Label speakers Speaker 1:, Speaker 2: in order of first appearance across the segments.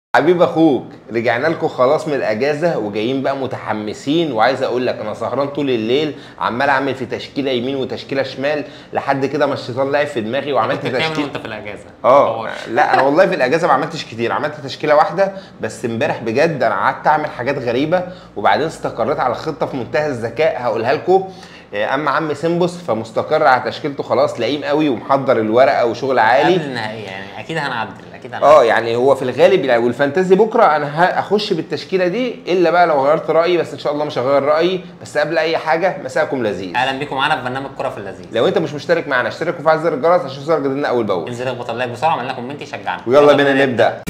Speaker 1: حبيب اخوك رجعنا لكم خلاص من الاجازه وجايين بقى متحمسين وعايز اقول لك انا سهران طول الليل عمال اعمل في تشكيله يمين وتشكيله شمال لحد كده ما الشيطان لعب في دماغي وعملت
Speaker 2: كنت بتعمل
Speaker 1: تشكيل
Speaker 2: وانت في الاجازه
Speaker 1: اه
Speaker 2: ما
Speaker 1: لا انا والله في الاجازه ما عملتش كتير عملت تشكيله واحده بس امبارح بجد انا قعدت اعمل حاجات غريبه وبعدين استقريت على خطه في منتهى الذكاء هقولها لكم اما عم سيمبوس فمستقر على تشكيلته خلاص لئيم قوي ومحضر الورقه وشغل عالي
Speaker 2: قبل النهائي يعني اكيد هنعدل اكيد هنعدل
Speaker 1: اه يعني هو في الغالب يعني والفانتازي بكره انا هخش بالتشكيله دي الا بقى لو غيرت رايي بس ان شاء الله مش هغير رايي بس قبل اي حاجه مساءكم لذيذ
Speaker 2: اهلا بيكم معانا في برنامج كره في اللذيذ
Speaker 1: لو انت مش مشترك معانا اشترك وفعل زر الجرس عشان توصلك جديدنا اول باول
Speaker 2: انزل اخبط اللايك بسرعه وعمل لنا كومنت يشجعنا
Speaker 1: ويلا بينا نبدا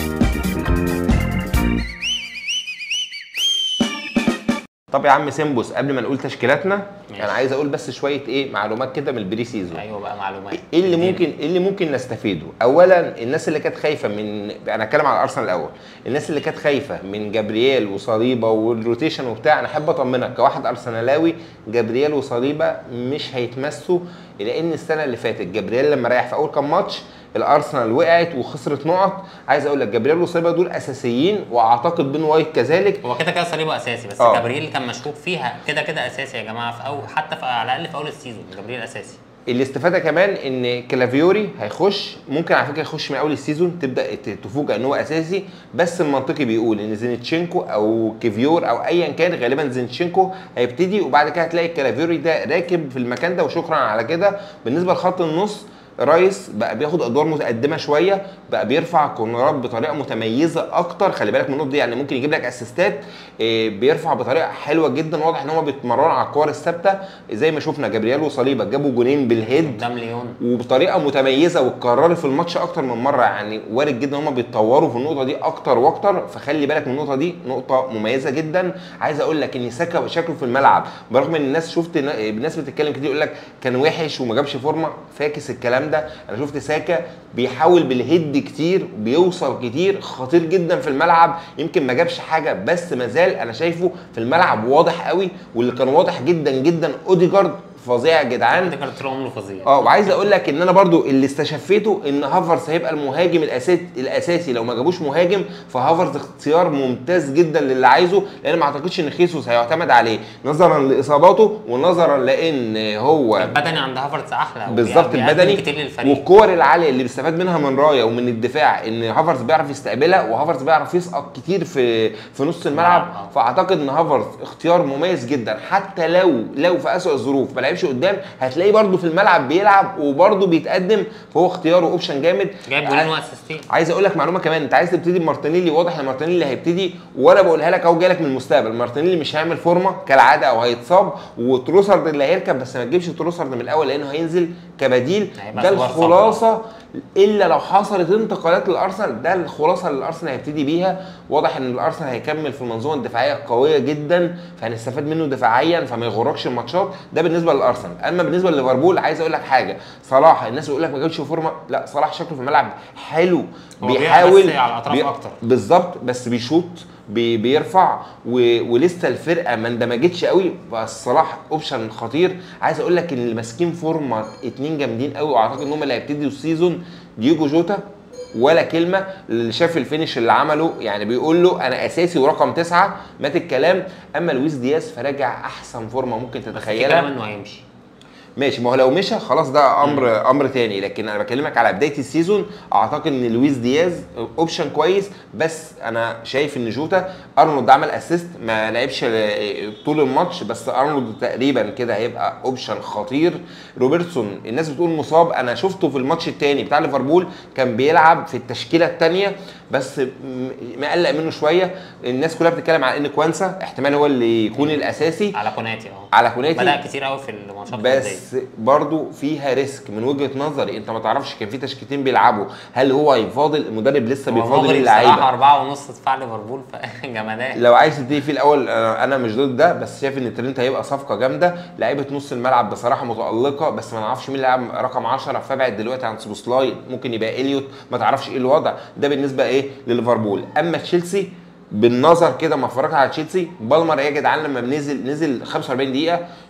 Speaker 1: طب يا عم سيمبوس قبل ما نقول تشكيلاتنا
Speaker 2: ماشي.
Speaker 1: انا عايز اقول بس شويه ايه معلومات كده من البري سيزون
Speaker 2: ايوه بقى معلومات
Speaker 1: ايه اللي
Speaker 2: اديني.
Speaker 1: ممكن ايه اللي ممكن نستفيده؟ اولا الناس اللي كانت خايفه من انا هتكلم على ارسنال الاول، الناس اللي كانت خايفه من جابرييل وصليبه والروتيشن وبتاع انا احب اطمنك كواحد ارسنالاوي جابرييل وصليبه مش هيتمسوا لان السنه اللي فاتت جابرييل لما ريح في اول كام ماتش الارسنال وقعت وخسرت نقط عايز اقول لك جابرييل وصليبه دول اساسيين واعتقد بن وايت كذلك
Speaker 2: هو كده كده صليبه اساسي بس
Speaker 1: اه.
Speaker 2: جبريل كان مشكوك فيها كده كده اساسي يا جماعه في او حتى في على الاقل في اول السيزون جبريل اساسي
Speaker 1: الاستفاده كمان ان كلافيوري هيخش ممكن على فكره يخش من اول السيزون تبدا ت- تفوجئ ان هو اساسي بس المنطقي بيقول ان زينتشينكو او كيفيور او ايا كان غالبا زينتشينكو هيبتدي وبعد كده هتلاقي كلافيوري ده راكب في المكان ده وشكرا على كده بالنسبه لخط النص رايس بقى بياخد ادوار متقدمه شويه بقى بيرفع كورنرات بطريقه متميزه اكتر خلي بالك من النقطه دي يعني ممكن يجيب لك اسيستات إيه، بيرفع بطريقه حلوه جدا واضح ان هم بيتمرنوا على الكور الثابته زي ما شفنا جابرييل وصليبه جابوا جونين بالهيد
Speaker 2: قدام ليون
Speaker 1: وبطريقه متميزه واتكررت في الماتش اكتر من مره يعني وارد جدا هم بيتطوروا في النقطه دي اكتر واكتر فخلي بالك من النقطه دي نقطه مميزه جدا عايز اقول لك ان ساكا شكله في الملعب برغم ان الناس شفت نا- الناس بتتكلم كتير يقول لك كان وحش وما جابش فورمه فاكس الكلام ده انا شفت ساكا بيحاول بالهيد كتير بيوصل كتير خطير جدا في الملعب يمكن ما جابش حاجه بس ما زال انا شايفه في الملعب واضح قوي واللي كان واضح جدا جدا اوديجارد فظيع يا جدعان
Speaker 2: ده كان طول عمره فظيع
Speaker 1: اه وعايز اقول لك ان انا برضو اللي استشفيته ان هافرز هيبقى المهاجم الاساسي الاساسي لو ما جابوش مهاجم فهافرز اختيار ممتاز جدا للي عايزه لان ما اعتقدش ان خيسوس هيعتمد عليه نظرا لاصاباته ونظرا لان هو
Speaker 2: البدني عند هافرتس احلى
Speaker 1: بالظبط
Speaker 2: وبيقدم
Speaker 1: البدني
Speaker 2: كتير للفريق
Speaker 1: والكور العاليه اللي بيستفاد منها من رايا ومن الدفاع ان هافرز بيعرف يستقبلها وهافرز بيعرف يسقط كتير في في نص الملعب
Speaker 2: آه.
Speaker 1: فاعتقد ان هافرز اختيار مميز جدا حتى لو لو في اسوء الظروف ما لعبش قدام هتلاقيه برده في الملعب بيلعب وبرده بيتقدم فهو اختياره اوبشن جامد
Speaker 2: جايب جولين واسيستين
Speaker 1: عايز اقول لك معلومه كمان انت عايز تبتدي بمارتينيلي واضح ان مارتينيلي هيبتدي وانا بقولها لك اهو جايلك من المستقبل مارتينيلي مش هيعمل فورمه كالعاده او هيتصاب وتروسرد اللي هيركب بس ما تجيبش تروسرد من الاول لانه هينزل كبديل
Speaker 2: هيبقى
Speaker 1: ده
Speaker 2: سوبر
Speaker 1: الخلاصه الا لو حصلت انتقالات للارسنال ده الخلاصه اللي الارسنال هيبتدي بيها واضح ان الارسنال هيكمل في المنظومه الدفاعيه قويه جدا فهنستفاد منه دفاعيا فما يغركش الماتشات ده بالنسبه للارسنال اما بالنسبه لليفربول عايز اقول لك حاجه صلاح الناس بيقول لك ما جابش فورمه لا صلاح شكله في الملعب حلو
Speaker 2: هو
Speaker 1: بيحاول
Speaker 2: بيلعب بس على الأطراف أكتر.
Speaker 1: بالظبط بس بيشوط بي بيرفع و... ولسه الفرقه ما اندمجتش قوي بس صلاح اوبشن خطير عايز اقول لك ان اللي ماسكين فورمه اتنين جامدين قوي واعتقد ان هم اللي هيبتدوا السيزون دييجو جوتا ولا كلمه اللي شاف الفينش اللي عمله يعني بيقول له انا اساسي ورقم تسعه مات الكلام اما لويس دياز فراجع احسن فورمه ممكن
Speaker 2: في
Speaker 1: تتخيلها
Speaker 2: كلام انه هيمشي
Speaker 1: ماشي ما هو لو مشى خلاص ده امر امر تاني لكن انا بكلمك على بدايه السيزون اعتقد ان لويس دياز اوبشن كويس بس انا شايف ان جوتا ارنولد عمل اسيست ما لعبش طول الماتش بس ارنولد تقريبا كده هيبقى اوبشن خطير روبرتسون الناس بتقول مصاب انا شفته في الماتش التاني بتاع ليفربول كان بيلعب في التشكيله الثانيه بس م- مقلق منه شويه الناس كلها بتتكلم على ان كوانسا احتمال هو اللي يكون الاساسي
Speaker 2: على كوناتي اه
Speaker 1: على كوناتي
Speaker 2: بدا كتير قوي في الماتشات الودية.
Speaker 1: بس برضو فيها ريسك من وجهه نظري انت ما تعرفش كان في تشكيلتين بيلعبوا هل هو هيفاضل المدرب لسه
Speaker 2: هو
Speaker 1: بيفاضل
Speaker 2: مغري بصراحه
Speaker 1: اللعيبه
Speaker 2: أربعة ونص دفاع ليفربول فجمدان
Speaker 1: لو عايز تبتدي فيه الاول آه، انا مش ضد ده بس شايف ان ترينت هيبقى صفقه جامده لعيبه نص الملعب بصراحه متالقه بس ما نعرفش مين اللي لاعب رقم 10 فابعد دلوقتي عن سوبوسلاي ممكن يبقى اليوت ما تعرفش ايه الوضع ده بالنسبه ايه لليفربول اما تشيلسي بالنظر كده ما اتفرجت على تشيلسي بالمر يا جدعان لما بنزل نزل 45 دقيقه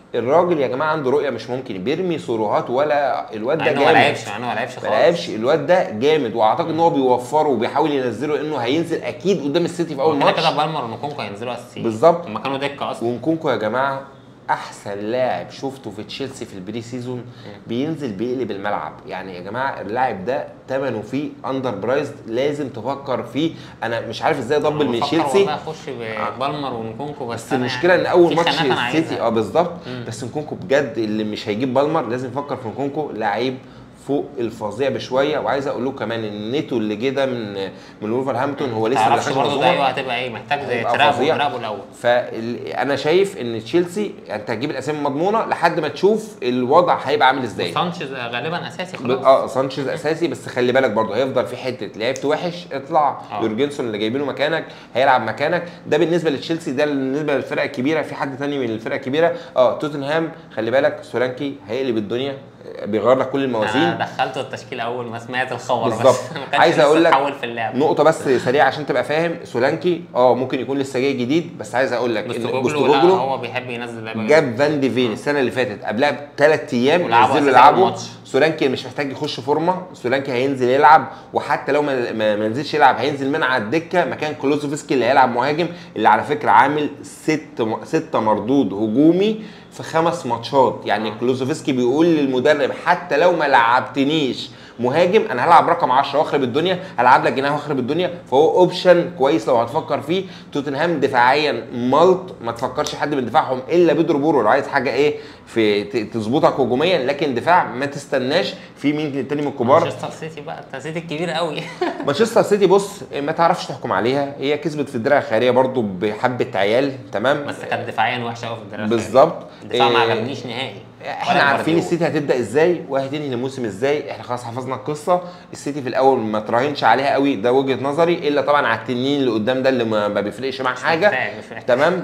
Speaker 1: الراجل يا جماعه عنده رؤيه مش ممكن بيرمي سروهات ولا الواد
Speaker 2: مع
Speaker 1: ده
Speaker 2: انه ما
Speaker 1: جامد
Speaker 2: لعبش مع انه ما لعبش
Speaker 1: ما
Speaker 2: خالص
Speaker 1: لعبش الواد ده جامد واعتقد ان هو بيوفره وبيحاول ينزله انه هينزل اكيد قدام السيتي في اول
Speaker 2: كده
Speaker 1: ماتش
Speaker 2: كده بالمر ونكونكو هينزلوا اساسيين
Speaker 1: بالظبط.
Speaker 2: هما كانوا دكه اصلا
Speaker 1: ونكونكو يا جماعه احسن لاعب شفته في تشيلسي في البري سيزون بينزل بيقلب الملعب يعني يا جماعه اللاعب ده ثمنه فيه اندر برايزد لازم تفكر فيه انا مش عارف ازاي ضبل من
Speaker 2: بفكر
Speaker 1: تشيلسي
Speaker 2: والله اخش ببالمر ونكونكو بس
Speaker 1: بس
Speaker 2: أنا
Speaker 1: المشكله
Speaker 2: يعني
Speaker 1: ان اول
Speaker 2: في
Speaker 1: ماتش
Speaker 2: خناقة أنا
Speaker 1: السيتي
Speaker 2: عايزها.
Speaker 1: اه بالظبط
Speaker 2: مم.
Speaker 1: بس نكونكو بجد اللي مش هيجيب بالمر لازم يفكر في نكونكو لعيب فوق الفظيع بشويه وعايز اقول لكم كمان ان نيتو اللي جه ده من من ولفرهامبتون هو لسه ما
Speaker 2: تعرفش
Speaker 1: دخلش
Speaker 2: برضه ده
Speaker 1: منظومة.
Speaker 2: ايوه هتبقى ايه محتاج زي
Speaker 1: هيبقى
Speaker 2: تراقبه
Speaker 1: فظيع.
Speaker 2: تراقبه الاول
Speaker 1: فانا شايف ان تشيلسي انت هتجيب الاسامي المضمونه لحد ما تشوف الوضع هيبقى عامل ازاي
Speaker 2: سانشيز غالبا اساسي
Speaker 1: ب-
Speaker 2: خلاص
Speaker 1: اه سانشيز اساسي بس خلي بالك برضه هيفضل في حته لعبت وحش اطلع
Speaker 2: آه.
Speaker 1: يورجنسون اللي جايبينه مكانك هيلعب مكانك ده بالنسبه لتشيلسي ده بالنسبه للفرق الكبيره في حد تاني من الفرق الكبيره اه توتنهام خلي بالك سولانكي هيقلب الدنيا آه، بيغير لك كل الموازين
Speaker 2: انا دخلته التشكيل اول ما سمعت الخبر
Speaker 1: بالظبط.
Speaker 2: بس ما كانش
Speaker 1: عايز
Speaker 2: لسه
Speaker 1: أقول لك
Speaker 2: اتحول في اللعب
Speaker 1: نقطه بس سريعه عشان تبقى فاهم سولانكي اه ممكن يكون لسه جاي جديد بس عايز اقول لك ان
Speaker 2: بوستوجلو لا
Speaker 1: بوستوجلو
Speaker 2: هو بيحب ينزل لعيبه
Speaker 1: جاب فان دي فين السنه اللي فاتت قبلها بثلاث ايام
Speaker 2: ولعبوا
Speaker 1: نزلوا
Speaker 2: أساسي أول
Speaker 1: يلعبوا
Speaker 2: ماتش.
Speaker 1: سولانكي مش محتاج يخش فورمه سولانكي هينزل يلعب وحتى لو ما ما ما نزلش يلعب هينزل من على الدكه مكان كلوزوفسكي اللي هيلعب مهاجم اللي على فكره عامل ست م- ستة مردود هجومي في خمس ماتشات يعني كلوزوفسكي بيقول للمدرب حتى لو ما لعبتنيش مهاجم انا هلعب رقم 10 واخرب الدنيا هلعب لك جناح واخرب الدنيا فهو اوبشن كويس لو هتفكر فيه توتنهام دفاعيا ملط ما تفكرش حد من دفاعهم الا بيدرو بورو لو عايز حاجه ايه في ت- تظبطك هجوميا لكن دفاع ما تستناش في مين تاني من الكبار
Speaker 2: مانشستر سيتي بقى انت سيتي الكبير قوي
Speaker 1: مانشستر سيتي بص ما تعرفش تحكم عليها هي كسبت في الدرع الخيريه برضو بحبه عيال تمام
Speaker 2: بس كانت دفاعيا وحشه قوي في الدرجه
Speaker 1: بالظبط
Speaker 2: الدفاع ما
Speaker 1: إيه،
Speaker 2: عجبنيش نهائي
Speaker 1: احنا
Speaker 2: ولا
Speaker 1: عارفين
Speaker 2: جوارديولا.
Speaker 1: السيتي هتبدا ازاي وهتنهي الموسم ازاي احنا خلاص حفظنا القصه السيتي في الاول ما تراهنش عليها قوي ده وجهه نظري الا طبعا على التنين اللي قدام ده اللي ما ما بيفرقش معاه حاجه
Speaker 2: محتاج، مش محتاج.
Speaker 1: تمام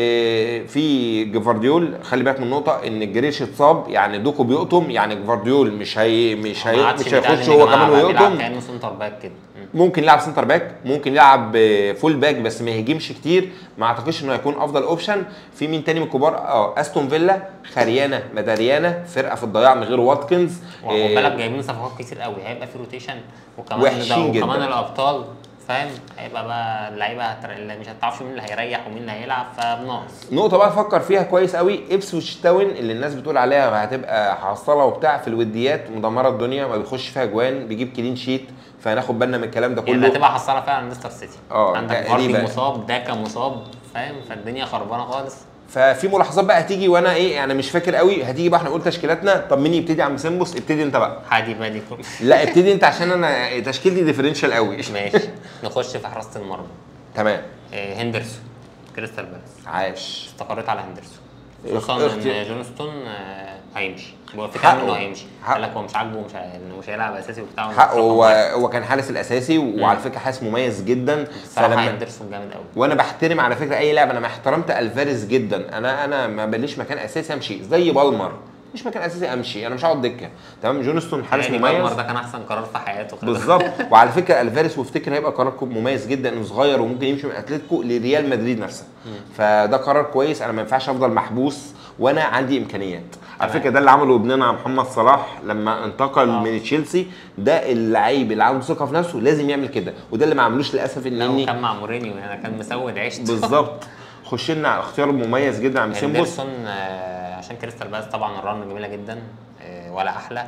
Speaker 1: إيه في جفارديول خلي بالك من نقطه ان جريش اتصاب يعني دوكو بيقطم يعني جفارديول مش هي مش
Speaker 2: ما
Speaker 1: هي
Speaker 2: عادش
Speaker 1: مش
Speaker 2: بيتقال
Speaker 1: هيخش
Speaker 2: إن
Speaker 1: هو
Speaker 2: يا جماعة
Speaker 1: كمان
Speaker 2: بقى بيلعب
Speaker 1: ويقطم
Speaker 2: كانه سنتر باك كده مم.
Speaker 1: ممكن يلعب سنتر باك ممكن يلعب آه، فول باك بس ما يهاجمش كتير ما اعتقدش انه هيكون افضل اوبشن في مين تاني من الكبار اه استون فيلا خريانه مداريانه فرقه في الضياع من غير واتكنز
Speaker 2: وخد
Speaker 1: آه،
Speaker 2: بالك جايبين صفقات كتير قوي هيبقى في روتيشن وكمان
Speaker 1: وحشين
Speaker 2: ده وكمان
Speaker 1: جدا.
Speaker 2: الابطال فاهم هيبقى بقى اللعيبه هتر... اللي مش هتعرفش مين اللي هيريح ومين اللي هيلعب فبناقص
Speaker 1: نقطة بقى افكر فيها كويس قوي ابسويتش تاون اللي الناس بتقول عليها هتبقى حصالة وبتاع في الوديات مدمرة الدنيا ما بيخش فيها جوان بيجيب كلين شيت فهناخد بالنا من الكلام ده
Speaker 2: يعني
Speaker 1: كله
Speaker 2: هتبقى حصاله فعلا ليستر سيتي
Speaker 1: اه،
Speaker 2: عندك
Speaker 1: تقريبا.
Speaker 2: فاردي مصاب داكا مصاب فاهم فالدنيا خربانه خالص
Speaker 1: ففي ملاحظات بقى هتيجي وانا ايه يعني مش فاكر قوي هتيجي بقى احنا نقول تشكيلاتنا طب مين يبتدي يا عم سيمبوس ابتدي انت بقى
Speaker 2: حادي بادي كل
Speaker 1: لا ابتدي انت عشان انا تشكيلتي ديفرنشال قوي
Speaker 2: ماشي نخش في حراسه المرمى
Speaker 1: تمام
Speaker 2: آه، هندرسون كريستال بالاس
Speaker 1: عاش
Speaker 2: استقريت على هندرسون
Speaker 1: اخ-
Speaker 2: خصوصا
Speaker 1: اختي-
Speaker 2: ان جونستون آه، هيمشي هو في
Speaker 1: حقه.
Speaker 2: كلام انه هيمشي
Speaker 1: حقه.
Speaker 2: قال لك هو مش عاجبه ومش هي- إنه مش هيلعب اساسي وبتاع ومش
Speaker 1: حقه
Speaker 2: رقم
Speaker 1: هو
Speaker 2: واحد.
Speaker 1: هو كان حارس الاساسي وعلى فكره حارس مميز جدا
Speaker 2: الصراحه هندرسون جامد قوي
Speaker 1: وانا بحترم على فكره اي لاعب انا ما احترمت الفاريز جدا انا انا ما بليش مكان اساسي امشي زي بالمر مش مكان اساسي امشي انا مش هقعد دكه تمام جونستون حارس
Speaker 2: يعني بالمر
Speaker 1: مميز
Speaker 2: ده كان احسن قرار في حياته خلي بالك.
Speaker 1: بالظبط وعلى فكره الفاريز وافتكر هيبقى قرار كو- مميز جدا انه صغير وممكن يمشي من اتلتيكو لريال مدريد نفسها فده قرار كويس انا ما ينفعش افضل محبوس وانا عندي امكانيات على
Speaker 2: تمام.
Speaker 1: فكره ده اللي عمله ابننا محمد صلاح لما انتقل
Speaker 2: آه.
Speaker 1: من تشيلسي ده اللعيب اللي عنده ثقه في نفسه لازم يعمل كده وده اللي ما عملوش للاسف
Speaker 2: لا
Speaker 1: اني
Speaker 2: وكان مع مورينيو يعني كان مسود عيشته
Speaker 1: بالظبط خش لنا على اختيار مميز جدا عم سيمبوس
Speaker 2: هندرسون آه، عشان كريستال بالاس طبعا الرن جميله جدا آه، ولا احلى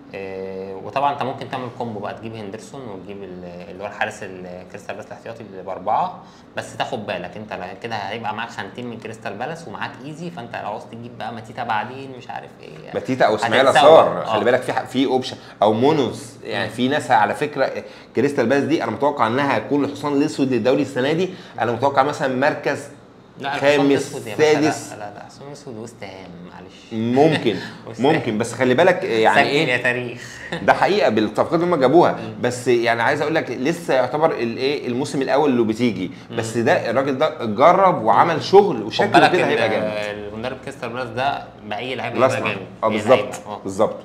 Speaker 2: آه، وطبعا انت ممكن تعمل كومبو بقى تجيب هندرسون وتجيب ال- اللي هو الحارس الكريستال بالاس الاحتياطي اللي باربعه بس تاخد بالك انت لا- كده هيبقى معاك خانتين من كريستال بالاس ومعاك ايزي فانت لو عاوز تجيب بقى ماتيتا بعدين مش عارف ايه
Speaker 1: ماتيتا او اسماعيل
Speaker 2: هتتسوق.
Speaker 1: اثار
Speaker 2: آه.
Speaker 1: خلي بالك في ح- في اوبشن او مونوس يعني في ناس على فكره كريستال باس دي انا متوقع انها هتكون الحصان الاسود للدوري السنه دي انا متوقع مثلا مركز
Speaker 2: لا الحصان
Speaker 1: خامس
Speaker 2: الأسود يا باشا،
Speaker 1: سادس
Speaker 2: لا لا لا حصان اسود وست هام معلش
Speaker 1: ممكن
Speaker 2: مستحيل.
Speaker 1: ممكن بس خلي بالك يعني
Speaker 2: سجل
Speaker 1: ايه
Speaker 2: يا تاريخ
Speaker 1: ده حقيقه بالصفقات اللي هم جابوها بس يعني عايز اقول لك لسه يعتبر الايه الموسم الاول اللي بتيجي بس ده الراجل ده جرب وعمل شغل
Speaker 2: خد
Speaker 1: وشكله
Speaker 2: بالك
Speaker 1: كده
Speaker 2: ال-
Speaker 1: هيبقى جامد
Speaker 2: المدرب كريستال بالاس ده باي لعيب هيبقى
Speaker 1: لاسما
Speaker 2: جامد
Speaker 1: اه
Speaker 2: أي
Speaker 1: بالظبط
Speaker 2: لعيبة. اه
Speaker 1: بالظبط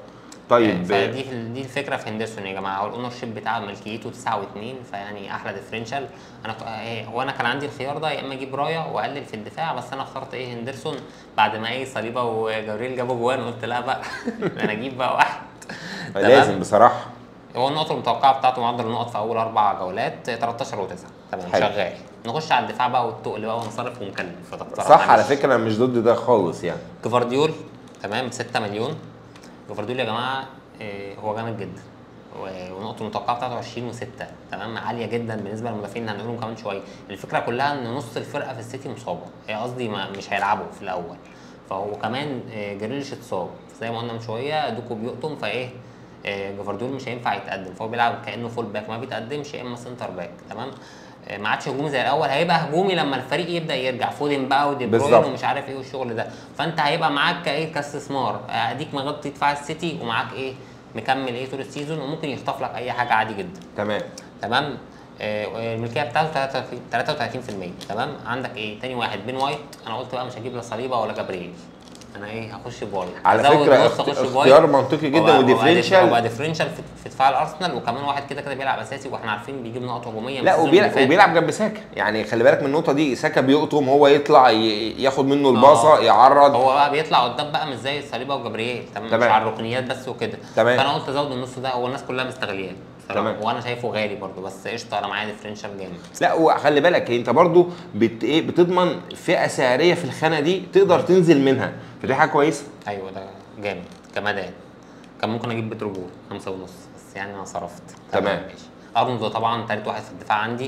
Speaker 1: طيب
Speaker 2: فدي دي الفكره في هندرسون يا جماعه هو الاونر شيب بتاعه ملكيته 9 و2 فيعني احلى ديفرنشال انا ك- إيه، وانا كان عندي الخيار ده يا اما اجيب رايا واقلل في الدفاع بس انا اخترت ايه هندرسون بعد ما ايه صليبه وجبريل جابوا جوان قلت لا بقى ده انا اجيب بقى واحد تمام؟
Speaker 1: لازم بصراحه
Speaker 2: هو النقط المتوقعه بتاعته معدل النقط في اول اربع جولات 13 و9 تمام
Speaker 1: حلو.
Speaker 2: شغال نخش على الدفاع بقى والتقل بقى ونصرف ونكلف فتقترح
Speaker 1: صح على
Speaker 2: مش-
Speaker 1: فكره انا مش ضد ده خالص يعني
Speaker 2: جفارديول تمام ب 6 مليون جفارديول يا جماعه آه، هو جامد جدا و- والنقطه المتوقعه بتاعته 20 و6 تمام عاليه جدا بالنسبه للمدافعين اللي هنقولهم كمان شويه الفكره كلها ان نص الفرقه في السيتي مصابه هي قصدي ما- مش هيلعبوا في الاول فهو كمان آه، جريليش اتصاب زي ما قلنا من شويه دوكو بيقطم فايه آه، جفارديول مش هينفع يتقدم فهو بيلعب كانه فول باك ما بيتقدمش يا اما سنتر باك تمام آه، ما عادش هجومي زي الاول هيبقى هجومي لما الفريق يبدا يرجع فودن بقى ودي بروين
Speaker 1: بالظبط.
Speaker 2: ومش عارف ايه والشغل ده فانت هيبقى معاك كايه كاستثمار آه، اديك مغطي دفاع السيتي ومعاك ايه مكمل ايه طول السيزون وممكن يخطف لك اي حاجه عادي جدا
Speaker 1: تمام
Speaker 2: تمام آه، الملكيه بتاعته 33% تمام عندك ايه تاني واحد بين وايت انا قلت بقى مش هجيب لا صليبه ولا جبريل انا ايه هخش بوايت
Speaker 1: على
Speaker 2: هزود
Speaker 1: فكرة
Speaker 2: نص
Speaker 1: اخت-
Speaker 2: أخش
Speaker 1: اختيار
Speaker 2: بوايت.
Speaker 1: منطقي جدا
Speaker 2: وبقى- وبقى
Speaker 1: وديفرنشال.
Speaker 2: وبقى ديفرنشال في في دفاع الارسنال وكمان واحد كده كده بيلعب اساسي واحنا عارفين بيجيب نقط هجوميه من
Speaker 1: لا
Speaker 2: السيزون
Speaker 1: وبيلعب
Speaker 2: اللي فات.
Speaker 1: وبيلعب جنب ساكا يعني خلي بالك من النقطه دي ساكا بيقطم هو يطلع ي- ياخد منه الباصه
Speaker 2: آه.
Speaker 1: يعرض
Speaker 2: هو بقى بيطلع قدام بقى مش زي صليبه وجبريل تمام,
Speaker 1: تمام.
Speaker 2: مش على الركنيات بس وكده
Speaker 1: تمام.
Speaker 2: فانا قلت ازود النص ده هو الناس كلها مستغلياه بصراحة.
Speaker 1: تمام.
Speaker 2: وانا شايفه غالي برضو بس قشطه انا معايا ديفرنشال جامد
Speaker 1: لا وخلي بالك انت برضو بت ايه بتضمن فئه سعريه في الخانه دي تقدر تنزل منها فدي حاجه كويسه
Speaker 2: ايوه ده جامد كمدان كان ممكن اجيب بتروجول خمسة ونص بس يعني انا صرفت
Speaker 1: تمام.
Speaker 2: ماشي ارنولد ده طبعا تالت واحد في الدفاع عندي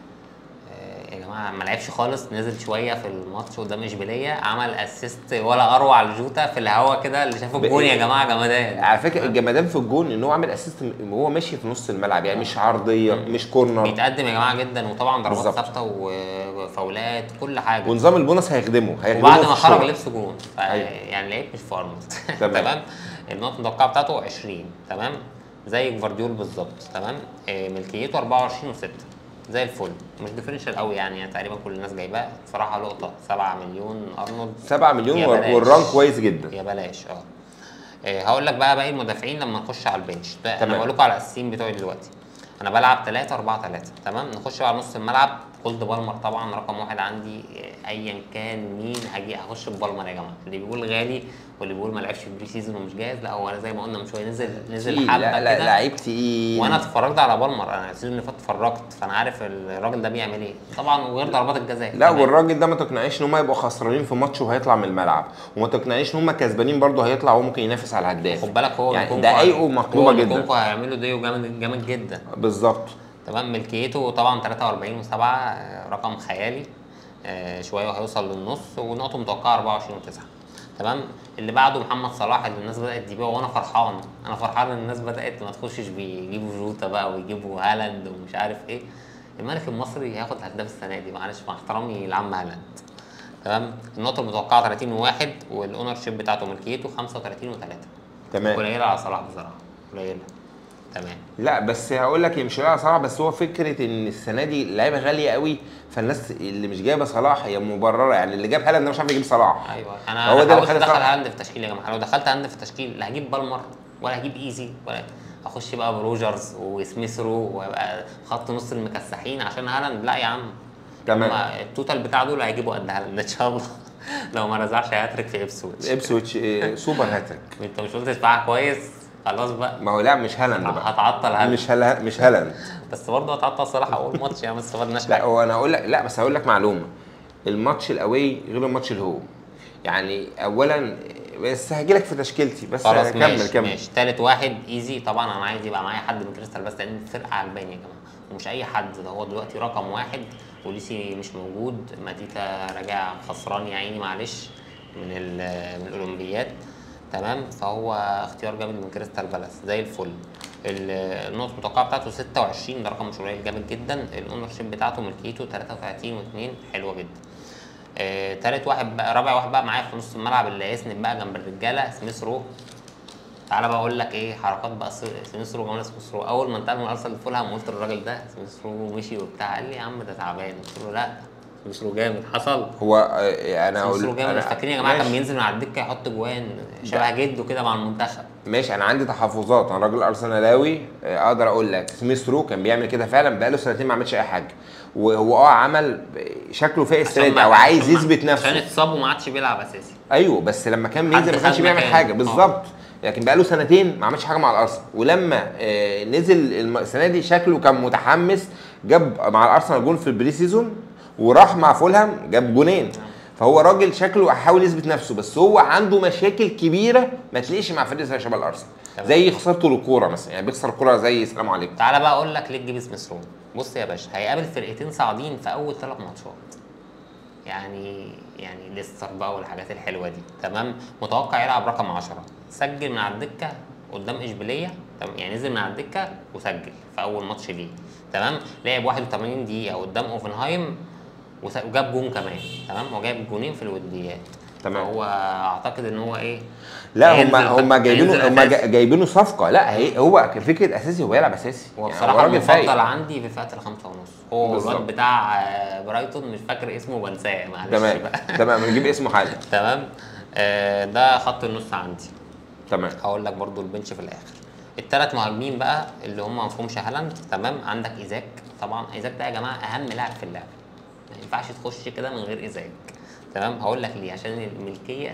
Speaker 2: آه، يا جماعه ما لعبش خالص نزل شويه في الماتش قدام اشبيليه عمل اسيست ولا اروع لجوتا في الهوا كده اللي شافه الجون يا جماعه جمدان
Speaker 1: على فكره الجمدان في الجون ان هو عامل اسيست وهو ماشي في نص الملعب يعني مش عرضيه مش كورنر
Speaker 2: بيتقدم يا جماعه جدا وطبعا ضربات
Speaker 1: بالظبط.
Speaker 2: ثابته وفاولات كل حاجه
Speaker 1: ونظام البونص هيخدمه هيخدمه
Speaker 2: وبعد
Speaker 1: في
Speaker 2: ما خرج
Speaker 1: الشغل.
Speaker 2: لبس جون ف-
Speaker 1: أيوة.
Speaker 2: يعني لعيب مش في ارنولد
Speaker 1: تمام.
Speaker 2: تمام النقطه المتوقعه بتاعته 20 تمام زي جفارديول بالظبط تمام آه، ملكيته 24 و6 زي الفل مش ديفرنشال قوي يعني, يعني تقريبا كل الناس جايباه بصراحه لقطه 7 مليون ارنولد
Speaker 1: 7 مليون
Speaker 2: يا
Speaker 1: وال-
Speaker 2: بلاش.
Speaker 1: والران كويس جدا
Speaker 2: يا بلاش اه آه، هقول لك بقى باقي المدافعين لما نخش على البنش ده انا
Speaker 1: تمام.
Speaker 2: بقول لكم على الاساسيين بتوعي دلوقتي انا بلعب 3 4 3 تمام نخش بقى على نص الملعب كولد بالمر طبعا رقم واحد عندي آه، ايا كان مين هاجي هخش ببالمر يا جماعه اللي بيقول غالي واللي بيقول ما لعبش في بري سيزون ومش جاهز لا هو زي ما قلنا من شويه نزل نزل
Speaker 1: تقيل.
Speaker 2: حبه
Speaker 1: لا لا
Speaker 2: كده
Speaker 1: لعيب تقيل
Speaker 2: وانا اتفرجت على بالمر انا السيزون اللي فات اتفرجت فانا عارف الراجل ده بيعمل ايه طبعا وغير ضربات الجزاء
Speaker 1: لا
Speaker 2: تمام؟
Speaker 1: والراجل ده ما تقنعنيش ان هم يبقوا خسرانين في ماتش وهيطلع من الملعب وما تقنعنيش ان هم كسبانين برضه هيطلع وهو ممكن ينافس على الهداف
Speaker 2: خد بالك هو
Speaker 1: يعني
Speaker 2: نكونكو-
Speaker 1: دقايقه مطلوبه
Speaker 2: هو
Speaker 1: جدا
Speaker 2: نكونكو هيعملوا ديو جامد جامد جدا
Speaker 1: بالظبط
Speaker 2: تمام ملكيته طبعا 43 و7 رقم خيالي آه، شويه وهيوصل للنص ونقطه متوقعه 24 و9 تمام اللي بعده محمد صلاح اللي الناس بدات تبيعه وانا فرحان انا فرحان ان الناس بدات ما تخشش بيه يجيبوا جوتا بقى ويجيبوا هالاند ومش عارف ايه الملك المصري هياخد هداف السنه دي معلش مع احترامي لعم هالاند تمام النقطه المتوقعه 30 و1 والاونر شيب بتاعته ملكيته 35 و3
Speaker 1: تمام
Speaker 2: قليله على صلاح بصراحه قليله تمام
Speaker 1: لا بس هقول لك هي مش لاعب صلاح بس هو فكره ان السنه دي اللعيبه غاليه قوي فالناس اللي مش جايبه صلاح هي مبرره يعني اللي جاب هالاند ده مش عارف يجيب صلاح
Speaker 2: ايوه انا
Speaker 1: هو
Speaker 2: هو
Speaker 1: ده
Speaker 2: ده
Speaker 1: اللي
Speaker 2: حاولت
Speaker 1: خلى
Speaker 2: ادخل
Speaker 1: صلاح-
Speaker 2: هالاند في التشكيل يا جماعه لو دخلت هالاند في التشكيل لا هجيب بالمر ولا هجيب ايزي ولا اخش بقى بروجرز وسميث رو ويبقى خط نص المكسحين عشان هالاند لا يا عم
Speaker 1: تمام.
Speaker 2: هما التوتال بتاع دول هيجيبوا قد هالاند ان شاء الله لو ما رزعش هاتريك في ابسويتش
Speaker 1: ابسويتش إيه، سوبر هاتريك
Speaker 2: انت مش قلت تدفعها كويس خلاص بقى
Speaker 1: ما هو لا مش هالاند بقى
Speaker 2: هتعطل هالاند
Speaker 1: مش هلا مش هالاند
Speaker 2: بس برضه هتعطل صلاح اول ماتش يعني ما استفدناش
Speaker 1: لا
Speaker 2: حاجه
Speaker 1: هو انا هقول لك لا بس هقول لك معلومه الماتش الاواي غير الماتش الهوم يعني اولا بس هاجي لك في تشكيلتي بس
Speaker 2: خلاص
Speaker 1: كمل
Speaker 2: ماشي
Speaker 1: كمل
Speaker 2: ماشي تالت واحد ايزي طبعا انا عايز يبقى معايا حد من كريستال بس لان الفرقه عجباني يا جماعه ومش اي حد ده هو دلوقتي رقم واحد وليسي مش موجود ماتيتا راجع خسران يا عيني معلش من ال- من الاولمبياد تمام فهو اختيار جامد من كريستال بالاس زي الفل ال- النقطة المتوقعة بتاعته 26 ده رقم مش قليل جامد جدا الاونر شيب بتاعته ملكيته 33 و2 حلوة جدا آه، تالت واحد بقى رابع واحد بقى معايا في نص الملعب اللي هيسند بقى جنب الرجاله سميث رو تعالى بقى اقول لك ايه حركات بقى س- سميث رو جمال سميث رو اول ما انتقل من ارسنال لفولهام قلت للراجل ده سميث رو مشي وبتاع قال لي يا عم ده تعبان قلت له لا سميث رو جامد حصل
Speaker 1: هو آه، انا
Speaker 2: سميث رو
Speaker 1: اقول
Speaker 2: جامد مش
Speaker 1: أنا-
Speaker 2: فاكرين يا جماعه كان
Speaker 1: ماشي.
Speaker 2: بينزل من على الدكه يحط جوان شبه جده كده مع المنتخب
Speaker 1: ماشي انا عندي تحفظات انا راجل ارسنالاوي آه، اقدر اقول لك سميث رو كان بيعمل كده فعلا بقاله سنتين ما عملش اي حاجه وهو اه عمل شكله فايق السنه
Speaker 2: عشان
Speaker 1: دي
Speaker 2: ما-
Speaker 1: او عايز
Speaker 2: عشان ما-
Speaker 1: يثبت
Speaker 2: عشان
Speaker 1: نفسه
Speaker 2: اتصاب وما عادش بيلعب اساسي
Speaker 1: ايوه بس لما كان بينزل
Speaker 2: حد
Speaker 1: ما كانش
Speaker 2: خد
Speaker 1: بيعمل
Speaker 2: مكانه.
Speaker 1: حاجه
Speaker 2: آه.
Speaker 1: بالظبط لكن بقاله سنتين ما عملش حاجه مع الارسنال ولما آه، نزل الم- السنه دي شكله كان متحمس جاب مع الارسنال جول في البري سيزون وراح مع فولهام جاب جونين فهو راجل شكله حاول يثبت نفسه بس هو عنده مشاكل كبيره ما تلاقيش مع فريق زي شباب الارسنال
Speaker 2: تمام.
Speaker 1: زي خسارته للكوره مثلا يعني بيخسر الكوره زي السلام عليكم
Speaker 2: تعالى بقى اقول لك ليه تجيب سميث رو بص يا باشا هيقابل فرقتين صاعدين في اول ثلاث ماتشات يعني يعني ليستر بقى والحاجات الحلوه دي تمام متوقع يلعب رقم 10 سجل من على الدكه قدام اشبيليه تمام يعني نزل من على الدكه وسجل في اول ماتش ليه تمام لعب 81 دقيقه قدام اوفنهايم وس- وجاب جون كمان تمام وجاب جونين في الوديات
Speaker 1: تمام.
Speaker 2: هو اعتقد ان هو ايه
Speaker 1: لا هم
Speaker 2: هينزل-
Speaker 1: هم جايبينه
Speaker 2: هينزل
Speaker 1: هم
Speaker 2: أساسي.
Speaker 1: جايبينه صفقه لا هي هو كفكره اساسي هو يلعب اساسي
Speaker 2: هو
Speaker 1: يعني
Speaker 2: بصراحه
Speaker 1: راجل فايق.
Speaker 2: المفضل عندي في فئه الخمسة ونص هو
Speaker 1: بالظبط.
Speaker 2: الواد بتاع آه، برايتون مش فاكر اسمه بنساه معلش
Speaker 1: تمام
Speaker 2: بقى
Speaker 1: تمام نجيب اسمه حالا
Speaker 2: تمام آه، ده خط النص عندي
Speaker 1: تمام
Speaker 2: هقول لك برضو البنش في الاخر الثلاث مهاجمين بقى اللي هم مفهومش هالاند تمام عندك ايزاك طبعا ايزاك ده يا جماعه اهم لاعب في اللعبه ما ينفعش تخش كده من غير ايزاك تمام هقول لك ليه عشان الملكيه 56%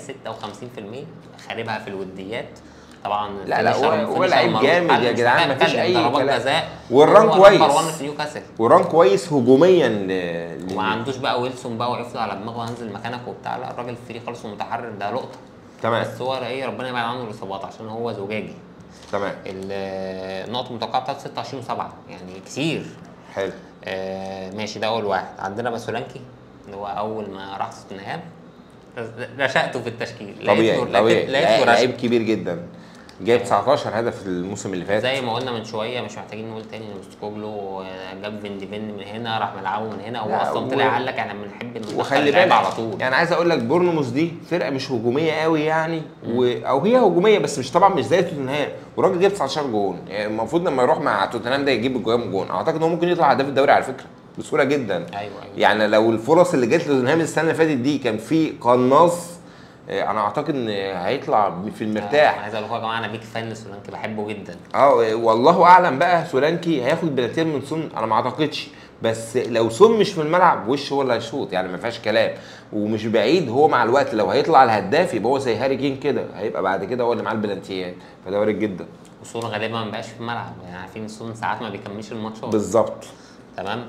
Speaker 2: خاربها في الوديات طبعا
Speaker 1: لا، لا،
Speaker 2: فينيشر-
Speaker 1: هو- هو
Speaker 2: فينيشر
Speaker 1: لعيب
Speaker 2: معروف.
Speaker 1: جامد يا
Speaker 2: مش
Speaker 1: جدعان،
Speaker 2: محتاج
Speaker 1: مفيش
Speaker 2: أتكلم،
Speaker 1: أي
Speaker 2: ضربات
Speaker 1: كلام.
Speaker 2: جزاء
Speaker 1: والران
Speaker 2: هو
Speaker 1: كويس.
Speaker 2: نمبر 1 في نيوكاسل
Speaker 1: وران كويس هجوميا ل- ل-
Speaker 2: وما عندوش بقى ويلسون بقى وقفله على دماغه هنزل مكانك وبتاع لا الراجل فري خالص ومتحرر ده لقطه
Speaker 1: تمام
Speaker 2: بس هو ايه ربنا يبعد عنه الاصابات عشان هو زجاجي
Speaker 1: تمام
Speaker 2: ال- النقط المتوقعه بتاعته 26 و7 يعني كتير
Speaker 1: حلو
Speaker 2: آه ماشي ده اول واحد عندنا بقى سولانكي اللي هو اول ما راح توتنهام رشقته في التشكيل
Speaker 1: طبيعي
Speaker 2: لقيته-
Speaker 1: طبيعي
Speaker 2: لقيته رشق.
Speaker 1: لعيب كبير جدا جايب 19 هدف الموسم اللي فات
Speaker 2: زي ما قلنا من شويه مش محتاجين نقول تاني ان مستوكوجلو آه، جاب فين دي فين من هنا راح ملعبه من هنا هو
Speaker 1: لا،
Speaker 2: اصلا
Speaker 1: و-
Speaker 2: طلع قال لك احنا بنحب ندخل
Speaker 1: وخلي
Speaker 2: اللعيبة
Speaker 1: بالك
Speaker 2: على طول
Speaker 1: يعني عايز اقول لك بورنموث دي فرقه مش هجوميه قوي يعني و... او هي هجوميه بس مش طبعا مش زي توتنهام والراجل جاب 19 جون يعني المفروض لما يروح مع توتنهام ده يجيب كام جون اعتقد ان هو ممكن يطلع هداف الدوري على فكره بسهوله جدا
Speaker 2: ايوه ايوه
Speaker 1: يعني لو الفرص اللي جت لتوتنهام السنه اللي فاتت دي كان في قناص آه، انا اعتقد ان هيطلع في
Speaker 2: انا
Speaker 1: المرتاح
Speaker 2: عايز اقول لكم يا جماعه انا بيك فان لسولانكي بحبه جدا
Speaker 1: اه والله اعلم بقى سولانكي هياخد بلاتين من سون انا ما اعتقدش بس لو سون مش في الملعب وش هو اللي هيشوط يعني ما فيهاش كلام ومش بعيد هو مع الوقت لو هيطلع الهداف يبقى هو زي هاري كين كده هيبقى بعد كده هو اللي معاه البلانتيات فده وارد جدا
Speaker 2: وسون غالبا ما بقاش في الملعب يعني عارفين سون ساعات ما بيكملش الماتشات
Speaker 1: بالظبط
Speaker 2: تمام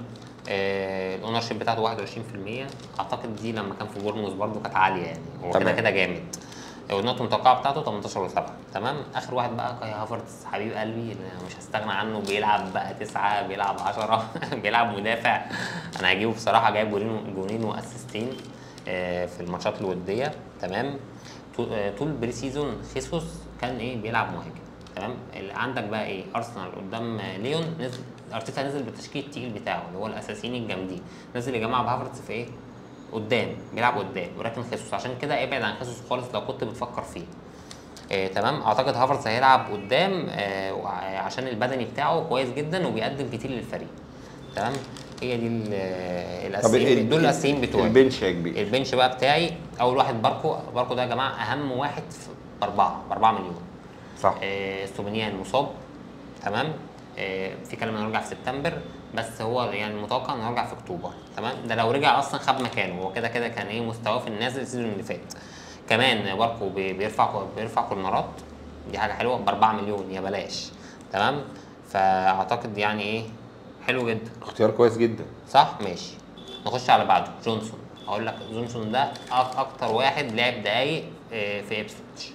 Speaker 2: آه الاونر شيب بتاعته 21% اعتقد دي لما كان في بورنموث برده كانت عاليه يعني هو كده
Speaker 1: تمام.
Speaker 2: كده جامد والنقطه المتوقعه بتاعته 18 و7 تمام اخر واحد بقى كاي هافرتس حبيب قلبي اللي أنا مش هستغنى عنه بيلعب بقى تسعة بيلعب 10 بيلعب مدافع انا هجيبه بصراحه جايب جولين جولين واسيستين آه في الماتشات الوديه تمام طول- آه، طول البري سيزون خيسوس كان ايه بيلعب مهاجم تمام اللي عندك بقى ايه ارسنال قدام آه، ليون نزل ارتيتا نزل بالتشكيل التقيل بتاعه اللي هو الاساسيين الجامدين نزل يا جماعه بهافرتس في ايه قدام بيلعب قدام ولكن خيسوس عشان كده ابعد عن خيسوس خالص لو كنت بتفكر فيه آه تمام اعتقد هافرتس هيلعب قدام آه وع- عشان البدني بتاعه كويس جدا وبيقدم كتير للفريق تمام هي دي ال- آه، الاساسيين دول الاساسيين بتوعي
Speaker 1: البنش يا كبير
Speaker 2: البنش بقى بتاعي اول واحد باركو باركو ده يا جماعه اهم واحد في اربعه باربعه مليون
Speaker 1: صح
Speaker 2: آه ستوبنيان مصاب تمام آه في كلام انه يرجع في سبتمبر بس هو يعني المتوقع انه يرجع في اكتوبر تمام ده لو رجع اصلا خد مكانه هو كده كده كان ايه مستواه في النازل السيزون اللي فات كمان باركو بي- بيرفع بيرفع كورنرات دي حاجه حلوه ب 4 مليون يا بلاش تمام فاعتقد يعني ايه حلو جدا
Speaker 1: اختيار كويس جدا
Speaker 2: صح ماشي نخش على بعده جونسون اقول لك جونسون ده أك- اكتر واحد لعب دقايق آه، في ابسويتش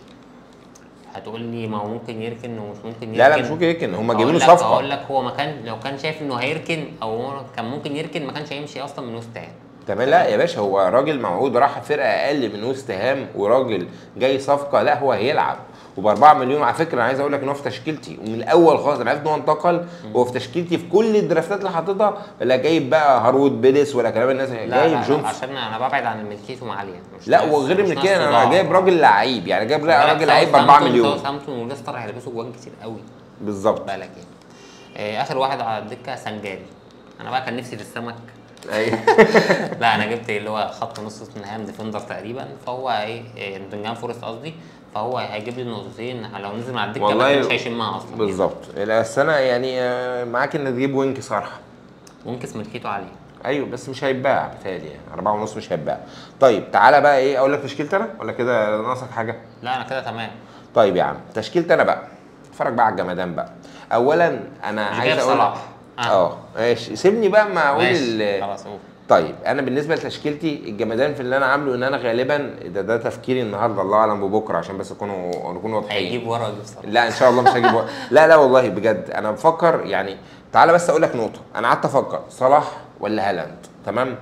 Speaker 2: هتقول لي ما هو ممكن يركن ومش ممكن يركن
Speaker 1: لا لا مش ممكن يركن هم جايبينه
Speaker 2: أقول لك-
Speaker 1: صفقه
Speaker 2: اقول لك هو ما كان لو كان شايف انه هيركن او هو كان ممكن يركن ما كانش هيمشي اصلا من وسط هام
Speaker 1: تمام لا يا باشا هو راجل موعود راح فرقه اقل من وست هام وراجل جاي صفقه لا هو هيلعب وب 4 مليون على فكره انا عايز اقول لك ان هو في تشكيلتي ومن الاول خالص انا عرفت ان هو انتقل هو في تشكيلتي في كل الدرافتات اللي حاططها لا جايب بقى هارود بيلس ولا كلام الناس
Speaker 2: لا
Speaker 1: جايب
Speaker 2: لا, لا
Speaker 1: جونسون
Speaker 2: عشان انا ببعد عن ملكيته عاليه مش
Speaker 1: لا
Speaker 2: ناقص-
Speaker 1: وغير
Speaker 2: مش
Speaker 1: من
Speaker 2: ناقص
Speaker 1: كده انا
Speaker 2: صداع.
Speaker 1: جايب راجل لعيب يعني جايب
Speaker 2: لا،
Speaker 1: راجل لعيب ب 4
Speaker 2: ساوثهامبتون-
Speaker 1: مليون
Speaker 2: ساوثهامبتون وليستر هيلبسوا جوان كتير قوي
Speaker 1: بالظبط
Speaker 2: بالك يعني آه، اخر واحد على الدكه سنجاري انا بقى كان نفسي في السمك
Speaker 1: ايوه
Speaker 2: لا انا جبت اللي هو خط نص توتنهام ديفندر تقريبا فهو ايه إيه، نوتنجهام فورست قصدي فهو هيجيب لي النقطتين لو نزل مع الدكه
Speaker 1: والله
Speaker 2: بس مش هيشمها اصلا
Speaker 1: بالظبط بس انا يعني آه، معاك ان تجيب وينج صراحه
Speaker 2: ممكن ملكيته عاليه
Speaker 1: ايوه بس مش هيتباع بتهيألي يعني أربعة ونص مش هيتباع طيب تعالى بقى ايه اقول لك تشكيلتي انا ولا كده ناقصك حاجه
Speaker 2: لا انا كده تمام
Speaker 1: طيب يا عم تشكيلتي انا بقى اتفرج بقى على الجمدان بقى اولا انا
Speaker 2: مش
Speaker 1: عايز
Speaker 2: جايب
Speaker 1: اقول
Speaker 2: صلاح. آه.
Speaker 1: اه ماشي سيبني بقى ما اقول
Speaker 2: ماشي
Speaker 1: ال-
Speaker 2: خلاص قول
Speaker 1: طيب انا بالنسبه لتشكيلتي الجمدان في اللي انا عامله ان انا غالبا ده ده تفكيري النهارده الله اعلم ببكره عشان بس نكونوا نكون واضحين
Speaker 2: هيجيب ورا ويجيب صلاح
Speaker 1: لا ان شاء الله مش هجيب ورق. لا لا والله بجد انا بفكر يعني تعالى بس اقول لك نقطه انا قعدت افكر صلاح ولا هالاند تمام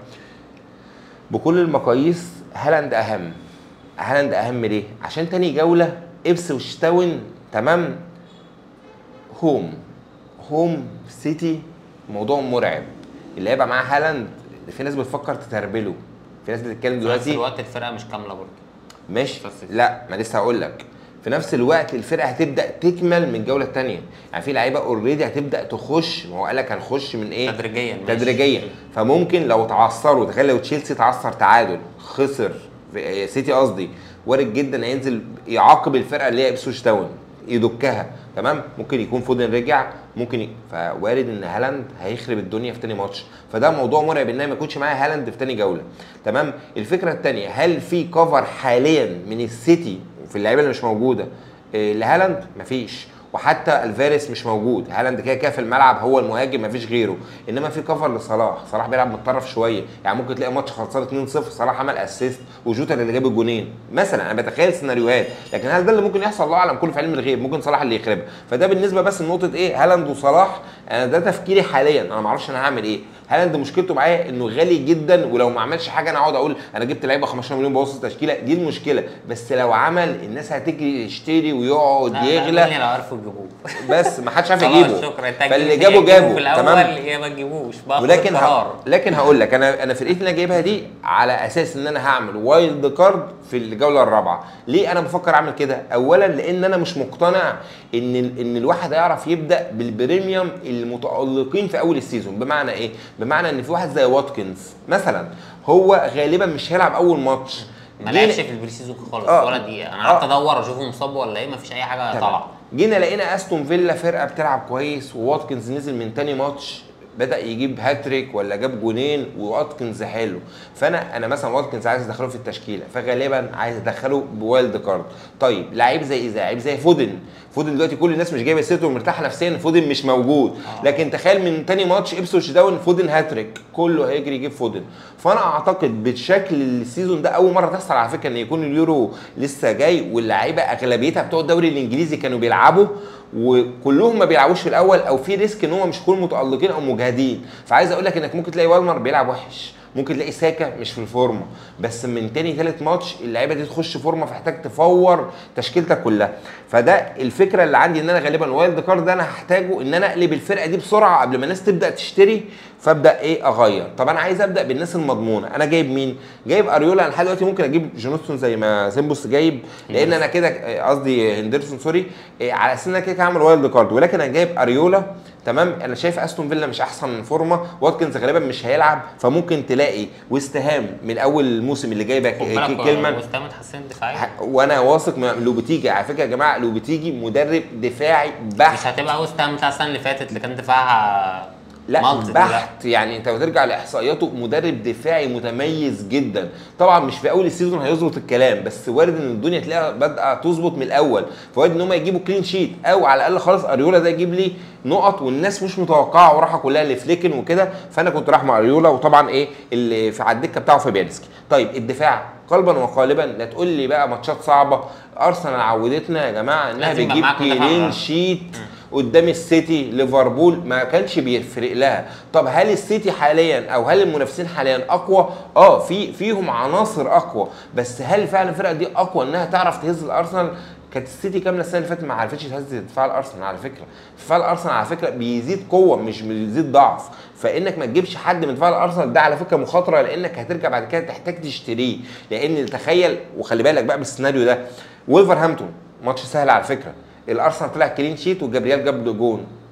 Speaker 1: بكل المقاييس هالاند اهم هالاند اهم ليه عشان تاني جوله ابسوش تاون تمام هوم هوم سيتي موضوع مرعب اللي هيبقى معاه هالاند في ناس بتفكر تتربله في ناس بتتكلم
Speaker 2: في نفس
Speaker 1: دلوقتي
Speaker 2: الوقت الفرقه مش كامله برضه
Speaker 1: ماشي
Speaker 2: بس-
Speaker 1: لا ما لسه هقول لك في نفس الوقت الفرقه هتبدا تكمل من الجوله الثانيه يعني في لعيبه اوريدي هتبدا تخش ما هو قال لك هنخش من ايه
Speaker 2: تدريجيا ماشي.
Speaker 1: تدريجيا فممكن لو تعثروا تخيل لو تشيلسي تعثر تعادل خسر في سيتي قصدي وارد جدا هينزل يعاقب الفرقه اللي هي ابسوش تاون يدكها تمام ممكن يكون فودن رجع ممكن ي... فوارد ان هالاند هيخرب الدنيا في تاني ماتش فده موضوع مرعب ان أنا ما يكونش معايا هالاند في تاني جوله تمام الفكره الثانيه هل في كفر حاليا من السيتي في اللعيبه اللي مش موجوده إيه، لهالاند مفيش وحتى الفاريس مش موجود هالاند كده كده في الملعب هو المهاجم مفيش غيره انما في كفر لصلاح صلاح بيلعب متطرف شويه يعني ممكن تلاقي ماتش خلصان 2-0 صلاح عمل اسيست وجوتا اللي جاب الجونين مثلا انا بتخيل سيناريوهات لكن هل ده اللي ممكن يحصل الله اعلم كله في علم الغيب ممكن صلاح اللي يخربها فده بالنسبه بس لنقطه ايه هالاند وصلاح انا ده تفكيري حاليا انا ما اعرفش انا هعمل ايه هالاند مشكلته معايا انه غالي جدا ولو ما عملش حاجه انا اقعد اقول انا جبت لعيبه 15 مليون بوظت التشكيله دي المشكله بس لو عمل الناس هتجري يشتري ويقعد
Speaker 2: لا، لا،
Speaker 1: يغلى
Speaker 2: دول لو عرفوا يجيبوه
Speaker 1: بس ما حدش عارف
Speaker 2: خلاص
Speaker 1: يجيبه
Speaker 2: شكرا انت
Speaker 1: فاللي
Speaker 2: جبت-
Speaker 1: جابه
Speaker 2: تجيبه
Speaker 1: جابه
Speaker 2: في الاول
Speaker 1: تمام
Speaker 2: يا ما تجيبوش باخد
Speaker 1: ولكن ه...
Speaker 2: القرار
Speaker 1: لكن هقول لك انا انا فرقتي اللي انا جايبها دي على اساس ان انا هعمل وايلد كارد في الجوله الرابعه ليه انا بفكر اعمل كده اولا لان انا مش مقتنع ان ال- ان الواحد هيعرف يبدا بالبريميوم المتالقين في اول السيزون بمعنى ايه بمعنى ان في واحد زي واتكنز مثلا هو غالبا مش هيلعب اول ماتش
Speaker 2: ما
Speaker 1: جينا-
Speaker 2: لعبش في البري سيزون خالص
Speaker 1: آه.
Speaker 2: ولا دقيقه انا
Speaker 1: آه.
Speaker 2: قعدت ادور اشوفه مصاب ولا ايه مفيش اي حاجه
Speaker 1: تمام.
Speaker 2: طالعه
Speaker 1: جينا لقينا استون فيلا فرقه بتلعب كويس وواتكنز نزل من تاني ماتش بدا يجيب هاتريك ولا جاب جونين وواتكنز حلو فانا انا مثلا واتكنز عايز ادخله في التشكيله فغالبا عايز ادخله بوايلد كارد طيب لعيب زي ايه لعيب زي فودن فودن دلوقتي كل الناس مش جايبه سيرته ومرتاحه نفسيا فودن مش موجود
Speaker 2: آه.
Speaker 1: لكن تخيل من تاني ماتش ابسوش داون فودن هاتريك كله هيجري يجيب فودن فانا اعتقد بشكل السيزون ده اول مره تحصل على فكره ان يكون اليورو لسه جاي واللعيبه اغلبيتها بتوع الدوري الانجليزي كانوا بيلعبوا وكلهم ما بيلعبوش في الاول او في ريسك ان هم مش يكونوا متالقين او مجهدين فعايز اقول لك انك ممكن تلاقي والمر بيلعب وحش ممكن تلاقي ساكا مش في الفورمه بس من تاني تالت ماتش اللعيبه دي تخش فورمه فاحتاج تفور تشكيلتك كلها فده الفكره اللي عندي ان انا غالبا وايلد كارد ده انا هحتاجه ان انا اقلب الفرقه دي بسرعه قبل ما الناس تبدا تشتري فابدا ايه اغير طب انا عايز ابدا بالناس المضمونه انا جايب مين جايب اريولا انا لحد دلوقتي ممكن اجيب جونستون زي ما سيمبوس جايب لان انا كده آه، قصدي هندرسون سوري آه، على اساس ان انا كده كده هعمل وايلد كارد ولكن انا جايب اريولا تمام انا شايف استون فيلا مش احسن فورمه واتكنز غالبا مش هيلعب فممكن تلاقي ويست هام من اول الموسم اللي جايبه
Speaker 2: خد
Speaker 1: ك-
Speaker 2: بالك
Speaker 1: كلمه
Speaker 2: وست هام اتحسنت دفاعيا
Speaker 1: ح- وانا واثق من لوبيتيجي على فكره يا جماعه لوبيتيجي مدرب دفاعي بحت
Speaker 2: مش هتبقى وست هام بتاع السنه اللي فاتت اللي كان دفاعها
Speaker 1: لا
Speaker 2: مالتي دي،
Speaker 1: بحت يعني انت بترجع لاحصائياته مدرب دفاعي متميز جدا طبعا مش في اول السيزون هيظبط الكلام بس وارد ان الدنيا تلاقيها بادئه تظبط من الاول فوارد ان هم يجيبوا كلين شيت او على الاقل خالص اريولا ده يجيب لي نقط والناس مش متوقعه وراحه كلها لفليكن وكده فانا كنت رايح مع اريولا وطبعا ايه اللي في على الدكه بتاعه فابيانسكي طيب الدفاع قلبا وقالبا لا تقول لي بقى ماتشات صعبه ارسنال عودتنا يا جماعه انها
Speaker 2: لازم يبقى
Speaker 1: بتجيب
Speaker 2: معاك مدافع
Speaker 1: كلين
Speaker 2: غلط.
Speaker 1: شيت قدام السيتي ليفربول ما كانش بيفرق لها طب هل السيتي حاليا او هل المنافسين حاليا اقوى اه في فيهم عناصر اقوى بس هل فعلا الفرقه دي اقوى انها تعرف تهز الارسنال كانت السيتي كامله السنه اللي فاتت ما عرفتش تهز دفاع الارسنال على فكره دفاع الارسنال على فكره بيزيد قوه مش بيزيد ضعف فانك ما تجيبش حد من دفاع الارسنال ده على فكره مخاطره لانك هترجع بعد كده تحتاج تشتريه لان تخيل وخلي بالك بقى بالسيناريو ده وولفرهامبتون ماتش سهل على فكره الارسنال طلع كلين شيت وجابريال جاب له جون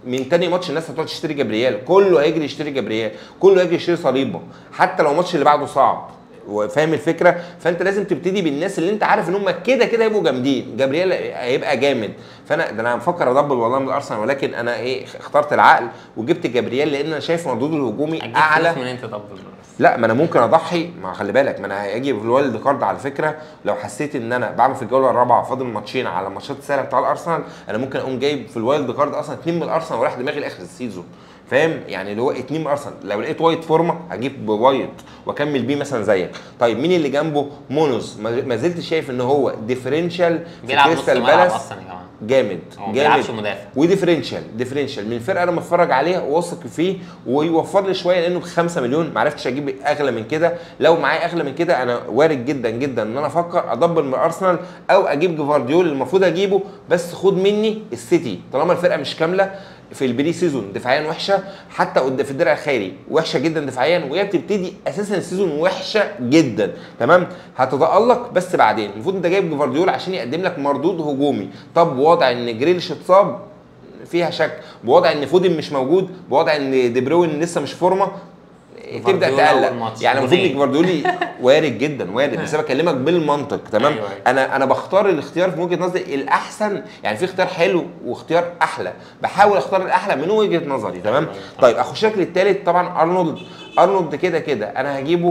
Speaker 1: من تاني ماتش الناس هتقعد تشتري جبريال كله هيجري يشتري جبريال كله هيجري يشتري صليبه حتى لو الماتش اللي بعده صعب فاهم الفكره فانت لازم تبتدي بالناس اللي انت عارف ان هم كده كده هيبقوا جامدين جبريل هيبقى جامد فانا ده انا مفكر ادبل والله من الارسنال ولكن انا ايه اخترت العقل وجبت جبريل لان انا شايف مردوده الهجومي
Speaker 2: هتجيب
Speaker 1: اعلى
Speaker 2: فلوس منين تدبل بس
Speaker 1: لا ما انا ممكن اضحي ما خلي بالك ما انا هاجي في الوايلد كارد على فكره لو حسيت ان انا بعمل في الجوله الرابعه فاضل ماتشين على الماتشات السهله بتاع الارسنال انا ممكن اقوم جايب في الوايلد كارد اصلا اتنين من الارسنال ورايح دماغي لاخر السيزون فاهم يعني اللي هو اتنين من ارسنال لو لقيت وايت فورمه هجيب وايت واكمل بيه مثلا زيك طيب مين اللي جنبه مونوز ما ما زلت شايف ان هو ديفرنشال في
Speaker 2: بيلعب نص
Speaker 1: كريستال
Speaker 2: ملعب
Speaker 1: بالاس
Speaker 2: اصلا يا جماعه
Speaker 1: جامد
Speaker 2: هو ما
Speaker 1: جامد
Speaker 2: بيلعبش مدافع
Speaker 1: وديفرنشال ديفرنشال من فرقه انا متفرج عليها واثق فيه ويوفر لي شويه لانه ب 5 مليون ما عرفتش اجيب اغلى من كده لو معايا اغلى من كده انا وارد جدا جدا ان انا افكر ادبل من ارسنال او اجيب جفارديول اللي المفروض اجيبه بس خد مني السيتي طالما الفرقه مش كامله في البري سيزون دفاعيا وحشه حتى قد- في الدرع الخيري وحشه جدا دفاعيا وهي بتبتدي اساسا السيزون وحشه جدا تمام هتتالق بس بعدين المفروض انت جايب جفارديول عشان يقدم لك مردود هجومي طب وضع ان جريليش اتصاب فيها شك بوضع ان فودن مش موجود بوضع ان دي بروين لسه مش فورمه تبدا
Speaker 2: جوارديولا أول
Speaker 1: تقلق
Speaker 2: ماتش.
Speaker 1: يعني المفروض
Speaker 2: جونين.
Speaker 1: ان جوارديولي وارد جدا وارد بس انا بكلمك بالمنطق تمام
Speaker 2: أيوة، أيوة.
Speaker 1: انا انا بختار الاختيار في وجهه نظري الاحسن يعني في اختيار حلو واختيار احلى بحاول اختار الاحلى من وجهه نظري تمام
Speaker 2: أيوة، أيوة.
Speaker 1: طيب اخش لك للتالت طبعا ارنولد ارنولد كده كده انا هجيبه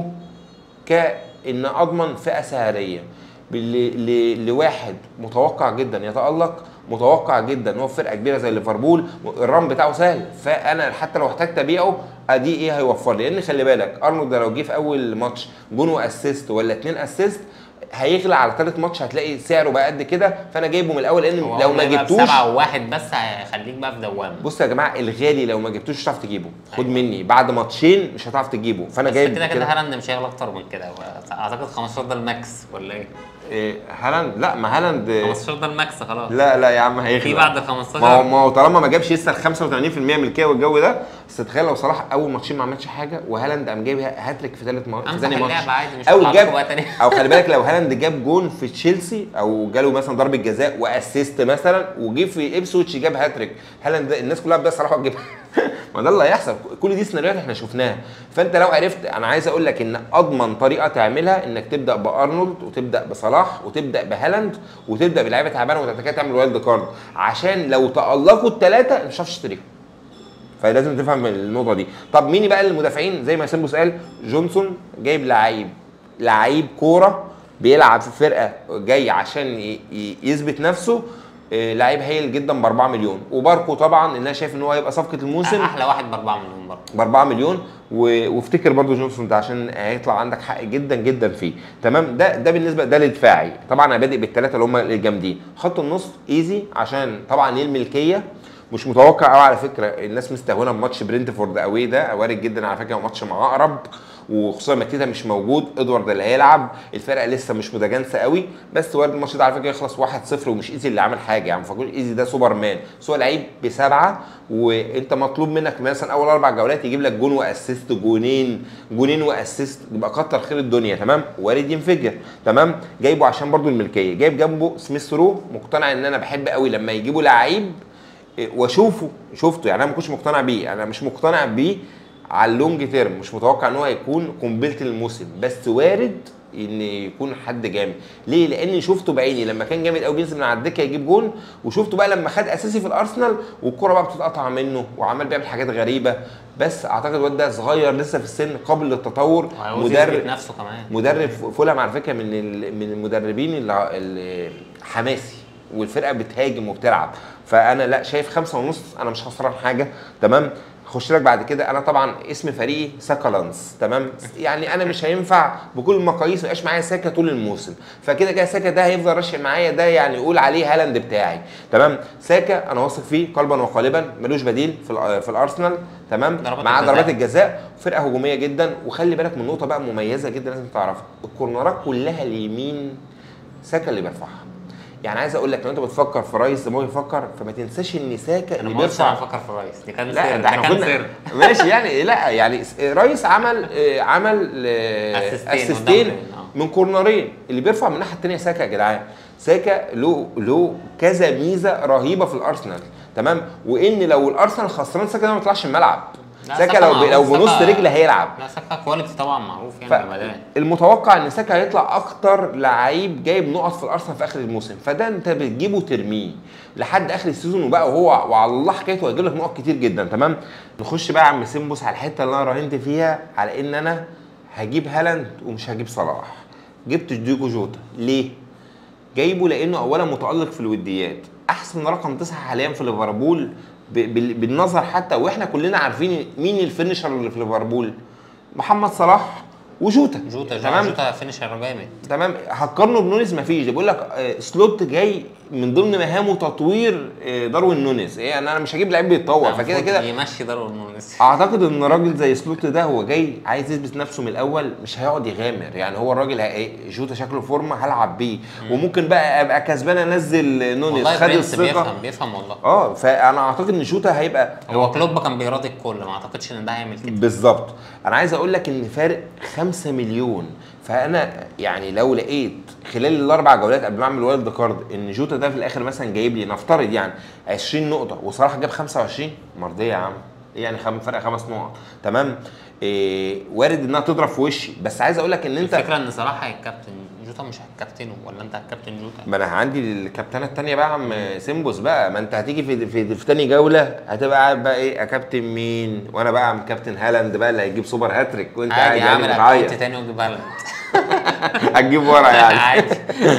Speaker 1: كان اضمن فئه سعريه بال- ل- لواحد متوقع جدا يتالق متوقع جدا ان هو في فرقه كبيره زي ليفربول الرام بتاعه سهل فانا حتى لو احتجت ابيعه ادي ايه هيوفر لي لان خلي بالك ارنولد ده لو جه في اول ماتش جون واسيست ولا اتنين اسيست هيغلى على ثالث ماتش هتلاقي سعره بقى قد كده فانا جايبه من الاول لان
Speaker 2: هو
Speaker 1: لو
Speaker 2: أول
Speaker 1: ما
Speaker 2: يبقى
Speaker 1: جبتوش
Speaker 2: بسبعة وواحد بس هيخليك بقى في دوامه
Speaker 1: بص يا جماعه الغالي لو ما جبتوش مش هتعرف تجيبه خد
Speaker 2: أيوة.
Speaker 1: مني بعد ماتشين مش هتعرف تجيبه فانا
Speaker 2: بس
Speaker 1: جايب
Speaker 2: كده كده هالاند مش هيغلى اكتر من كده هو اعتقد 15 ده الماكس ولا ايه؟
Speaker 1: إيه، هالاند لا ما هالاند
Speaker 2: 15 ده الماكس خلاص
Speaker 1: لا لا يا عم هيغلى
Speaker 2: في بعد 15
Speaker 1: ما هو ما هو طالما ما جابش لسه ال 85% ملكيه والجو ده بس تخيل لو صلاح اول ماتشين ما عملش حاجه وهالاند قام جايب هاتريك في ثالث ماتش في
Speaker 2: امسح
Speaker 1: ثاني ماتش
Speaker 2: اللعبه عادي مش
Speaker 1: او
Speaker 2: هطلع
Speaker 1: جاب
Speaker 2: لكم بقى تاني
Speaker 1: او خلي بالك لو هالاند جاب جون في تشيلسي او جاله مثلا ضربه جزاء واسيست مثلا وجه في ابسويتش جاب هاتريك هالاند ده الناس كلها بتبدا صلاح وتجيب ما ده اللي هيحصل كل دي سيناريوهات احنا شفناها فانت لو عرفت انا عايز اقول لك ان اضمن طريقه تعملها انك تبدا بارنولد وتبدا بصلاح وتبدا بهالاند وتبدا بلعيبه تعبانه وتبقى كده تعمل وايلد كارد عشان لو تالقوا الثلاثه مش هتعرف تشتريهم فلازم تفهم النقطه دي طب مين بقى المدافعين زي ما سيمبوس قال جونسون جايب لعيب لعيب كوره بيلعب في فرقه جاي عشان ي- ي- يثبت نفسه آه، لعيب هايل جدا ب 4 مليون وباركو طبعا ان انا شايف ان هو هيبقى صفقه الموسم
Speaker 2: احلى واحد ب 4 مليون برضه
Speaker 1: ب 4 مليون و- وافتكر برضو جونسون ده عشان هيطلع عندك حق جدا جدا فيه تمام ده ده بالنسبه ده لدفاعي طبعا انا بادئ بالثلاثه اللي هم الجامدين خط النص ايزي عشان طبعا ليه الملكيه مش متوقع قوي على فكره الناس مستهونه بماتش برينتفورد اوي ده وارد جدا على فكره ماتش مع اقرب وخصوصا ماتيتا مش موجود ادوارد اللي هيلعب الفرقه لسه مش متجانسه قوي بس وارد الماتش ده على فكره يخلص 1-0 ومش ايزي اللي عامل حاجه يعني ما فاكرش ايزي ده سوبر مان بس هو لعيب بسبعه وانت مطلوب منك مثلا اول اربع جولات يجيب لك جون واسيست جونين جونين واسيست يبقى كتر خير الدنيا تمام وارد ينفجر تمام جايبه عشان برضو الملكيه جايب جنبه سميث رو مقتنع ان انا بحب قوي لما يجيبوا لعيب إيه، واشوفه شفته يعني انا ما كنتش مقتنع بيه انا مش مقتنع بيه على اللونج تيرم مش متوقع ان هو هيكون قنبله الموسم بس وارد ان يكون حد جامد ليه لاني شفته بعيني لما كان جامد قوي بينزل من على الدكه يجيب جون وشفته بقى لما خد اساسي في الارسنال والكره بقى بتتقطع منه وعمال بيعمل حاجات غريبه بس اعتقد الواد ده صغير لسه في السن قابل للتطور
Speaker 2: وعاوز يثبت
Speaker 1: مدرب
Speaker 2: نفسه كمان
Speaker 1: مدرب فولهام على فكره من ال- من المدربين اللي اللي حماسي والفرقه بتهاجم وبتلعب فانا لا شايف خمسة ونص انا مش خسران حاجه تمام خش لك بعد كده انا طبعا اسم فريقي ساكالانس تمام يعني انا مش هينفع بكل المقاييس ما يبقاش معايا ساكا طول الموسم فكده كده ساكا ده هيفضل راشق معايا ده يعني يقول عليه هالاند بتاعي تمام ساكا انا واثق فيه قلبا وقالبا ملوش بديل في الأ- في الارسنال تمام
Speaker 2: ضربات
Speaker 1: مع
Speaker 2: الجزاء.
Speaker 1: ضربات الجزاء فرقه هجوميه جدا وخلي بالك من نقطه بقى مميزه جدا لازم تعرفها الكورنرات كلها اليمين ساكا اللي بيرفعها يعني عايز اقول لك لو انت بتفكر في رايس زي ما هو بيفكر فما تنساش ان ساكا
Speaker 2: انا
Speaker 1: اللي
Speaker 2: ما قلتش انا
Speaker 1: بيرفع
Speaker 2: بفكر في الرئيس دي كان
Speaker 1: لا
Speaker 2: سر
Speaker 1: ده
Speaker 2: ده
Speaker 1: احنا
Speaker 2: كان
Speaker 1: كنا
Speaker 2: سر
Speaker 1: ماشي يعني لا يعني س- رايس عمل آه، عمل آه،
Speaker 2: أسيستين
Speaker 1: اسيستين
Speaker 2: قدام الجون، آه.
Speaker 1: من كورنرين اللي بيرفع من الناحيه الثانيه ساكا يا جدعان ساكا له له كذا ميزه رهيبه في الارسنال تمام وان لو الارسنال خسران ساكا ده ما يطلعش الملعب
Speaker 2: لا،
Speaker 1: ساكا
Speaker 2: ساكا
Speaker 1: لو ب- لو
Speaker 2: معروف،
Speaker 1: بنص
Speaker 2: ساكا-
Speaker 1: رجل هيلعب
Speaker 2: لا ساكا كواليتي طبعا معروف يعني جمدان
Speaker 1: فالمتوقع ان ساكا هيطلع اكتر لعيب جايب نقط في الارسنال في اخر الموسم فده انت بتجيبه ترميه لحد اخر السيزون وبقى هو وعلى الله حكايته هيجيب لك نقط كتير جدا تمام نخش بقى يا عم سيمبوس على الحته اللي انا راهنت فيها على ان انا هجيب هالاند ومش هجيب صلاح جبت ديجو جوتا ليه جايبه لانه اولا متالق في الوديات احسن رقم تسعه حاليا في ليفربول ب- بال- بالنظر حتى واحنا كلنا عارفين مين الفينشر اللي في ليفربول محمد صلاح وجوتا
Speaker 2: جوتا
Speaker 1: تمام
Speaker 2: جوتا فينشر جامد
Speaker 1: تمام هتقارنه بنونيز مفيش ده بيقول لك آه، سلوت جاي من ضمن مهامه تطوير آه، داروين نونيز ايه يعني انا مش هجيب لعيب بيتطور فكده
Speaker 2: المفروض
Speaker 1: كده
Speaker 2: يمشي داروين نونيز
Speaker 1: اعتقد ان راجل زي سلوت ده هو جاي عايز يثبت نفسه من الاول مش هيقعد يغامر يعني هو الراجل هي- جوتا شكله فورمه هلعب بيه وممكن بقى ابقى كسبان انزل نونيز
Speaker 2: والله
Speaker 1: خد
Speaker 2: برنس
Speaker 1: الثقه
Speaker 2: بيفهم بيفهم والله
Speaker 1: اه فانا اعتقد ان شوتا هيبقى
Speaker 2: هو كلوب كان بيراضي الكل ما اعتقدش ان ده هيعمل كده
Speaker 1: بالظبط انا عايز اقول لك ان فارق 5 مليون فانا يعني لو لقيت خلال الاربع جولات قبل ما اعمل وايلد كارد ان جوتا ده في الاخر مثلا جايب لي نفترض يعني 20 نقطه وصلاح جاب 25 مرضيه يا عم إيه يعني خم فرق خمس نقط تمام إيه وارد انها تضرب في وشي بس عايز اقول لك ان انت
Speaker 2: الفكره ان صلاح هيكابتن جوتا مش هتكابتنه ولا انت هتكابتن جوتا
Speaker 1: ما انا عندي الكابتنه التانية بقى يا عم سيمبوس بقى ما انت هتيجي في في, في تاني جوله هتبقى قاعد بقى ايه اكابتن مين وانا بقى عم كابتن هالاند بقى اللي هيجيب سوبر هاتريك وانت قاعد
Speaker 2: عادي
Speaker 1: يعني
Speaker 2: اعمل
Speaker 1: بتعيط
Speaker 2: اكونت تاني وجيب هالاند
Speaker 1: هتجيب ورا يعني
Speaker 2: عادي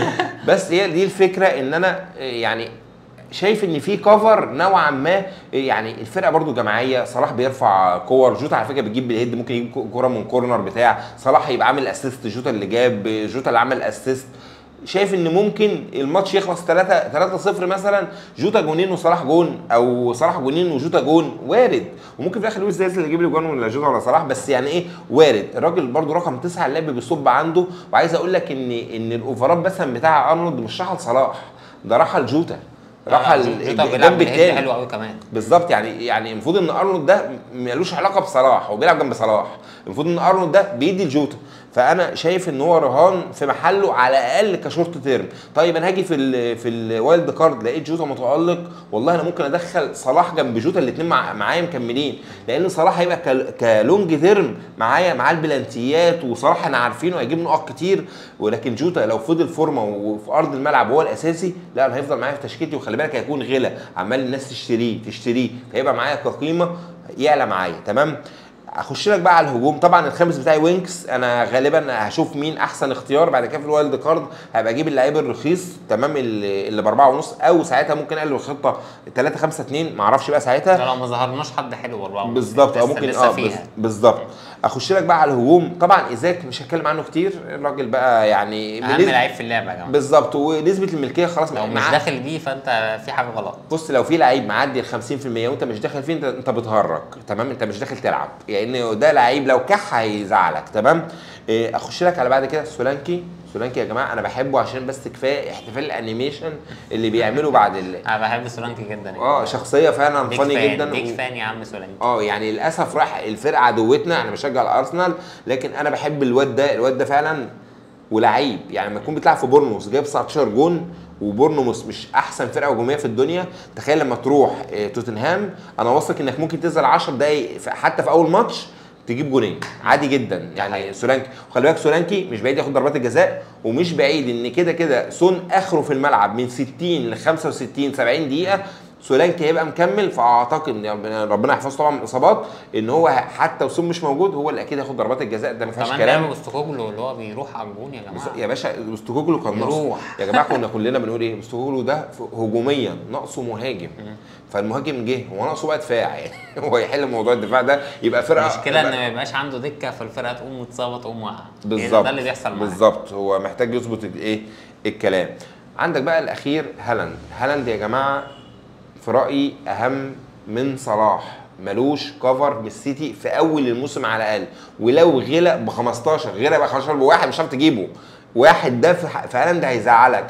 Speaker 1: بس هي دي الفكره ان انا يعني شايف ان في كفر نوعا ما يعني الفرقه برضو جماعيه صلاح بيرفع كور جوتا على فكره بيجيب بالهيد ممكن يجيب كوره من كورنر بتاع صلاح يبقى عامل اسيست جوتا اللي جاب جوتا اللي عمل اسيست شايف ان ممكن الماتش يخلص 3 3 0 مثلا جوتا جونين وصلاح جون او صلاح جونين وجوتا جون وارد وممكن في الاخر لويس دياز اللي يجيب لي جون ولا جوتا ولا صلاح بس يعني ايه وارد الراجل برضو رقم تسعه اللعب بيصب عنده وعايز اقول لك ان ان الاوفرات مثلا بتاع ارنولد مش راح لصلاح ده راح لجوتا راح
Speaker 2: لا،
Speaker 1: ال-
Speaker 2: جوتا بيلعب
Speaker 1: الجنب
Speaker 2: بالهيد
Speaker 1: التاني
Speaker 2: حلو قوي كمان
Speaker 1: بالظبط يعني يعني المفروض ان ارنولد ده ملوش علاقه بصلاح هو بيلعب جنب صلاح المفروض ان ارنولد ده بيدي لجوتا فانا شايف ان هو رهان في محله على الاقل كشورت تيرم طيب انا هاجي في ال في الوايلد كارد لقيت جوتا متالق والله انا ممكن ادخل صلاح جنب جوتا الاثنين مع معايا مكملين لان صلاح هيبقى كل- كلونج تيرم معايا معاه البلانتيات وصلاح احنا عارفينه هيجيب نقط كتير ولكن جوتا لو فضل فورمه وفي ارض الملعب هو الاساسي لا انا هيفضل معايا في تشكيلتي وخلي بالك هيكون غلا عمال الناس تشتريه تشتريه فيبقى معايا كقيمه يعلى معايا تمام اخش لك بقى على الهجوم طبعا الخامس بتاعي وينكس انا غالبا هشوف مين احسن اختيار بعد كده في الوايلد كارد هبقى اجيب اللعيب الرخيص تمام اللي اللي باربعه ونص او ساعتها ممكن اقلب الخطه 3 5 2 ما اعرفش بقى ساعتها
Speaker 2: ده لو ما ظهرناش حد حلو برضه
Speaker 1: بالظبط او
Speaker 2: لسه-
Speaker 1: ممكن
Speaker 2: لسه
Speaker 1: اه
Speaker 2: فيها
Speaker 1: بز- بالظبط اخش لك بقى على الهجوم طبعا ايزاك مش هتكلم عنه كتير الراجل بقى يعني
Speaker 2: اهم
Speaker 1: بنسبة-
Speaker 2: لعيب في اللعبه يا جماعه
Speaker 1: بالظبط ونسبه الملكيه خلاص
Speaker 2: لو مش
Speaker 1: معاه-
Speaker 2: داخل بيه فانت في حاجه غلط
Speaker 1: بص لو في لعيب معدي ال 50% وانت مش داخل فيه انت انت بتهرج تمام انت مش داخل تلعب يعني ده لعيب لو كح هيزعلك تمام إيه، اخش لك على بعد كده سولانكي سولانكي يا جماعه انا بحبه عشان بس كفايه احتفال الانيميشن اللي بيعمله بعد ال...
Speaker 2: انا بحب سولانكي جدا يعني.
Speaker 1: اه شخصيه فعلا
Speaker 2: بيج
Speaker 1: فاني
Speaker 2: فان
Speaker 1: جدا
Speaker 2: بيج
Speaker 1: و-
Speaker 2: فان يا عم سولانكي
Speaker 1: اه يعني للاسف راح الفرقه عدوتنا انا بشجع الارسنال لكن انا بحب الواد ده الواد ده فعلا ولعيب يعني لما تكون بتلعب في بورنموث جايب 19 جون وبورنموث مش احسن فرقه هجوميه في الدنيا تخيل لما تروح آه، توتنهام انا واثق انك ممكن تنزل 10 دقايق في- حتى في اول ماتش تجيب جونين عادي جدا يعني
Speaker 2: حقيقي.
Speaker 1: سولانكي وخلي بالك سولانكي مش بعيد ياخد ضربات الجزاء ومش بعيد ان كده كده سون اخره في الملعب من 60 ل 65 70 دقيقه سولانكي هيبقى مكمل فاعتقد ان ربنا- ربنا يحفظه طبعا من الاصابات ان هو حتى وسون مش موجود هو اللي اكيد هياخد ضربات الجزاء ده ما فيهاش
Speaker 2: كمان
Speaker 1: كلام
Speaker 2: لعب بوستوكوجلو اللي هو بيروح على الجون يا
Speaker 1: بص-
Speaker 2: جماعه
Speaker 1: يا باشا مستوكوجلو كان ناقصه
Speaker 2: يروح.
Speaker 1: يا جماعه كنا كلنا بنقول ايه مستوكوجلو ده ف- هجوميا ناقصه مهاجم فالمهاجم جه هو ناقصه بقى دفاع يعني هو يحل موضوع الدفاع ده يبقى فرقه
Speaker 2: المشكله ان
Speaker 1: يبقى-
Speaker 2: ما يبقاش عنده دكه فالفرقه تقوم متصابه تقوم واقعه يعني
Speaker 1: بالظبط
Speaker 2: ده اللي بيحصل معاه
Speaker 1: بالظبط هو محتاج يظبط الايه الكلام عندك بقى الاخير هالاند هالاند يا جماعه في رايي اهم من صلاح ملوش كفر من السيتي في اول الموسم على الاقل ولو غلق ب 15 غلق ب 15 بواحد مش هتعرف تجيبه واحد ده في ح- في هالاند هيزعلك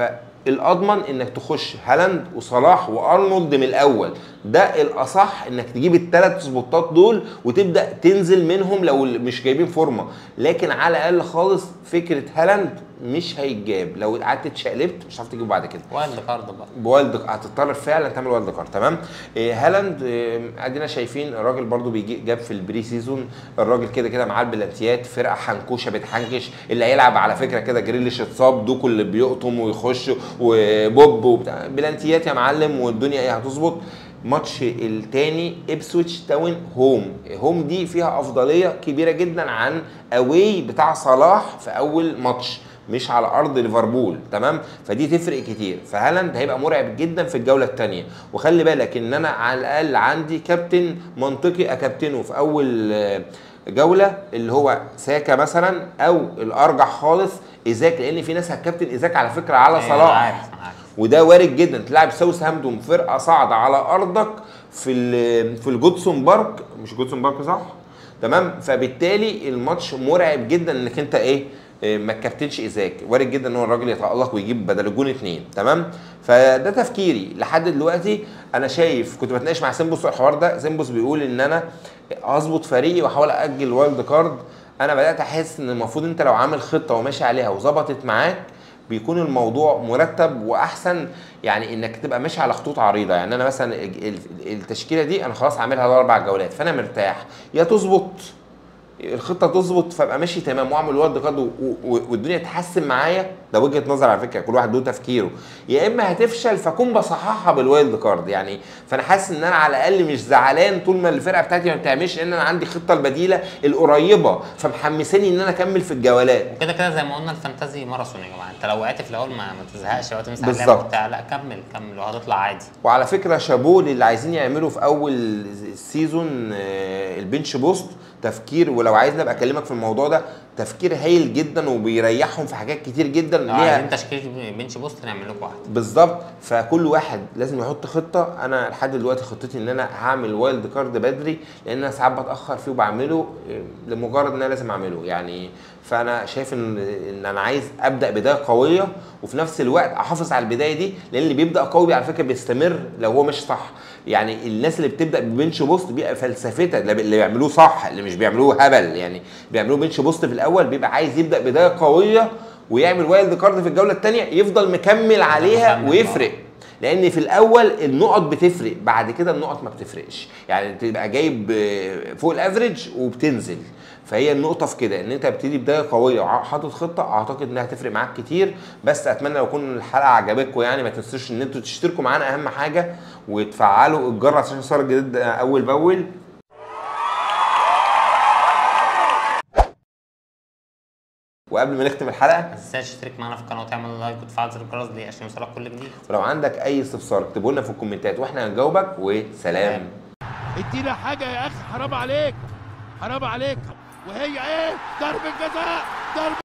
Speaker 1: فالاضمن انك تخش هالاند وصلاح وارنولد من الاول ده الاصح انك تجيب الثلاث سبوتات دول وتبدا تنزل منهم لو مش جايبين فورمه لكن على الاقل خالص فكره هالاند مش هيتجاب لو قعدت اتشقلبت مش هتعرف تجيبه بعد كده
Speaker 2: وايلد كارد بقى
Speaker 1: بوالد هتضطر فعلا تعمل وايلد كارد تمام إيه هالاند إيه، ادينا شايفين الراجل برضو بيجي جاب في البري سيزون الراجل كده كده معاه البلانتيات فرقه حنكوشه بتحنكش اللي هيلعب على فكره كده جريليش اتصاب دوكو اللي بيقطم ويخش وبوب وبتاع بلانتيات يا معلم والدنيا ايه هتظبط ماتش التاني ابسويتش تاون هوم هوم دي فيها افضليه كبيره جدا عن اواي بتاع صلاح في اول ماتش مش على ارض ليفربول تمام فدي تفرق كتير فهالاند هيبقى مرعب جدا في الجوله الثانيه وخلي بالك ان انا على الاقل عندي كابتن منطقي اكابتنه في اول آه، جوله اللي هو ساكا مثلا او الارجح خالص ايزاك لان في ناس هتكابتن ايزاك على فكره على
Speaker 2: أيوة، أنا
Speaker 1: صلاح
Speaker 2: عارف انا عارف
Speaker 1: وده وارد جدا تلعب ساوث هامبتون فرقه صاعده على ارضك في ال- في الجودسون بارك مش جودسون بارك صح تمام فبالتالي الماتش مرعب جدا انك انت ايه إيه، ما تكابتنش ايزاك وارد جدا ان هو الراجل يتالق ويجيب بدل الجون اتنين تمام فده تفكيري لحد دلوقتي انا شايف كنت بتناقش مع سيمبوس في الحوار ده سيمبوس بيقول ان انا اظبط فريقي واحاول اجل وايلد كارد انا بدات احس ان المفروض انت لو عامل خطه وماشي عليها وظبطت معاك بيكون الموضوع مرتب واحسن يعني انك تبقى ماشي على خطوط عريضه يعني انا مثلا ال- ال- التشكيله دي انا خلاص عاملها لاربع جولات فانا مرتاح يا تظبط الخطه تظبط فابقى ماشي تمام واعمل وارد كارد و- و- والدنيا تحسن معايا ده وجهه نظر على فكره كل واحد له تفكيره يا اما هتفشل فاكون بصححها بالوايلد كارد يعني فانا حاسس ان انا على الاقل مش زعلان طول ما الفرقه بتاعتي ما بتعملش لان انا عندي الخطه البديله القريبه فمحمساني ان انا اكمل في الجولات
Speaker 2: وكده كده زي ما قلنا الفانتازي ماراثون يا جماعه انت لو وقعت في الاول ما, ما تزهقش وقت تمسح اللعبه
Speaker 1: بالظبط.
Speaker 2: وبتاع لا كمل كمل وهتطلع عادي
Speaker 1: وعلى فكره شابوه للي عايزين يعملوا في اول السيزون آه، البنش بوست تفكير ولو عايزني ابقى اكلمك في الموضوع ده تفكير هايل جدا وبيريحهم في حاجات كتير جدا
Speaker 2: لو
Speaker 1: ليها
Speaker 2: عايزين تشكيله بنش بوست نعمل لكم واحده
Speaker 1: بالظبط فكل واحد لازم يحط خطه انا لحد دلوقتي خطتي ان انا هعمل وايلد كارد بدري لان انا ساعات بتاخر فيه وبعمله آه، لمجرد ان انا لازم اعمله يعني فانا شايف ان ان انا عايز ابدا بدايه قويه وفي نفس الوقت احافظ على البدايه دي لان اللي بيبدا قوي على فكره بيستمر لو هو مش صح يعني الناس اللي بتبدا ببنش بوست بيبقى فلسفتها اللي اللي بيعملوه صح اللي مش بيعملوه هبل يعني بيعملوه بنش بوست في الاول بيبقى عايز يبدا بدايه قويه ويعمل وايلد كارد في الجوله الثانيه يفضل مكمل عليها
Speaker 2: مكمل،
Speaker 1: ويفرق لان في الاول النقط بتفرق بعد كده النقط ما بتفرقش يعني تبقى جايب آه، فوق الافريج وبتنزل فهي النقطه في كده ان انت بتبتدي بدايه قويه وحاطط خطه اعتقد انها هتفرق معاك كتير بس اتمنى لو تكون الحلقه عجبتكم يعني ما تنسوش ان انتوا تشتركوا معانا اهم حاجه وتفعلوا الجرس عشان يوصلك جديد اول باول وقبل ما نختم الحلقه
Speaker 2: ما تنساش تشترك معانا في القناه وتعمل لايك وتفعل زر الجرس دي عشان يوصلك كل جديد
Speaker 1: ولو عندك اي استفسار اكتبوا لنا في الكومنتات واحنا هنجاوبك وسلام
Speaker 3: ادينا حاجه يا اخي حرام عليك حرام عليك وهي ايه ضربه جزاء ضربه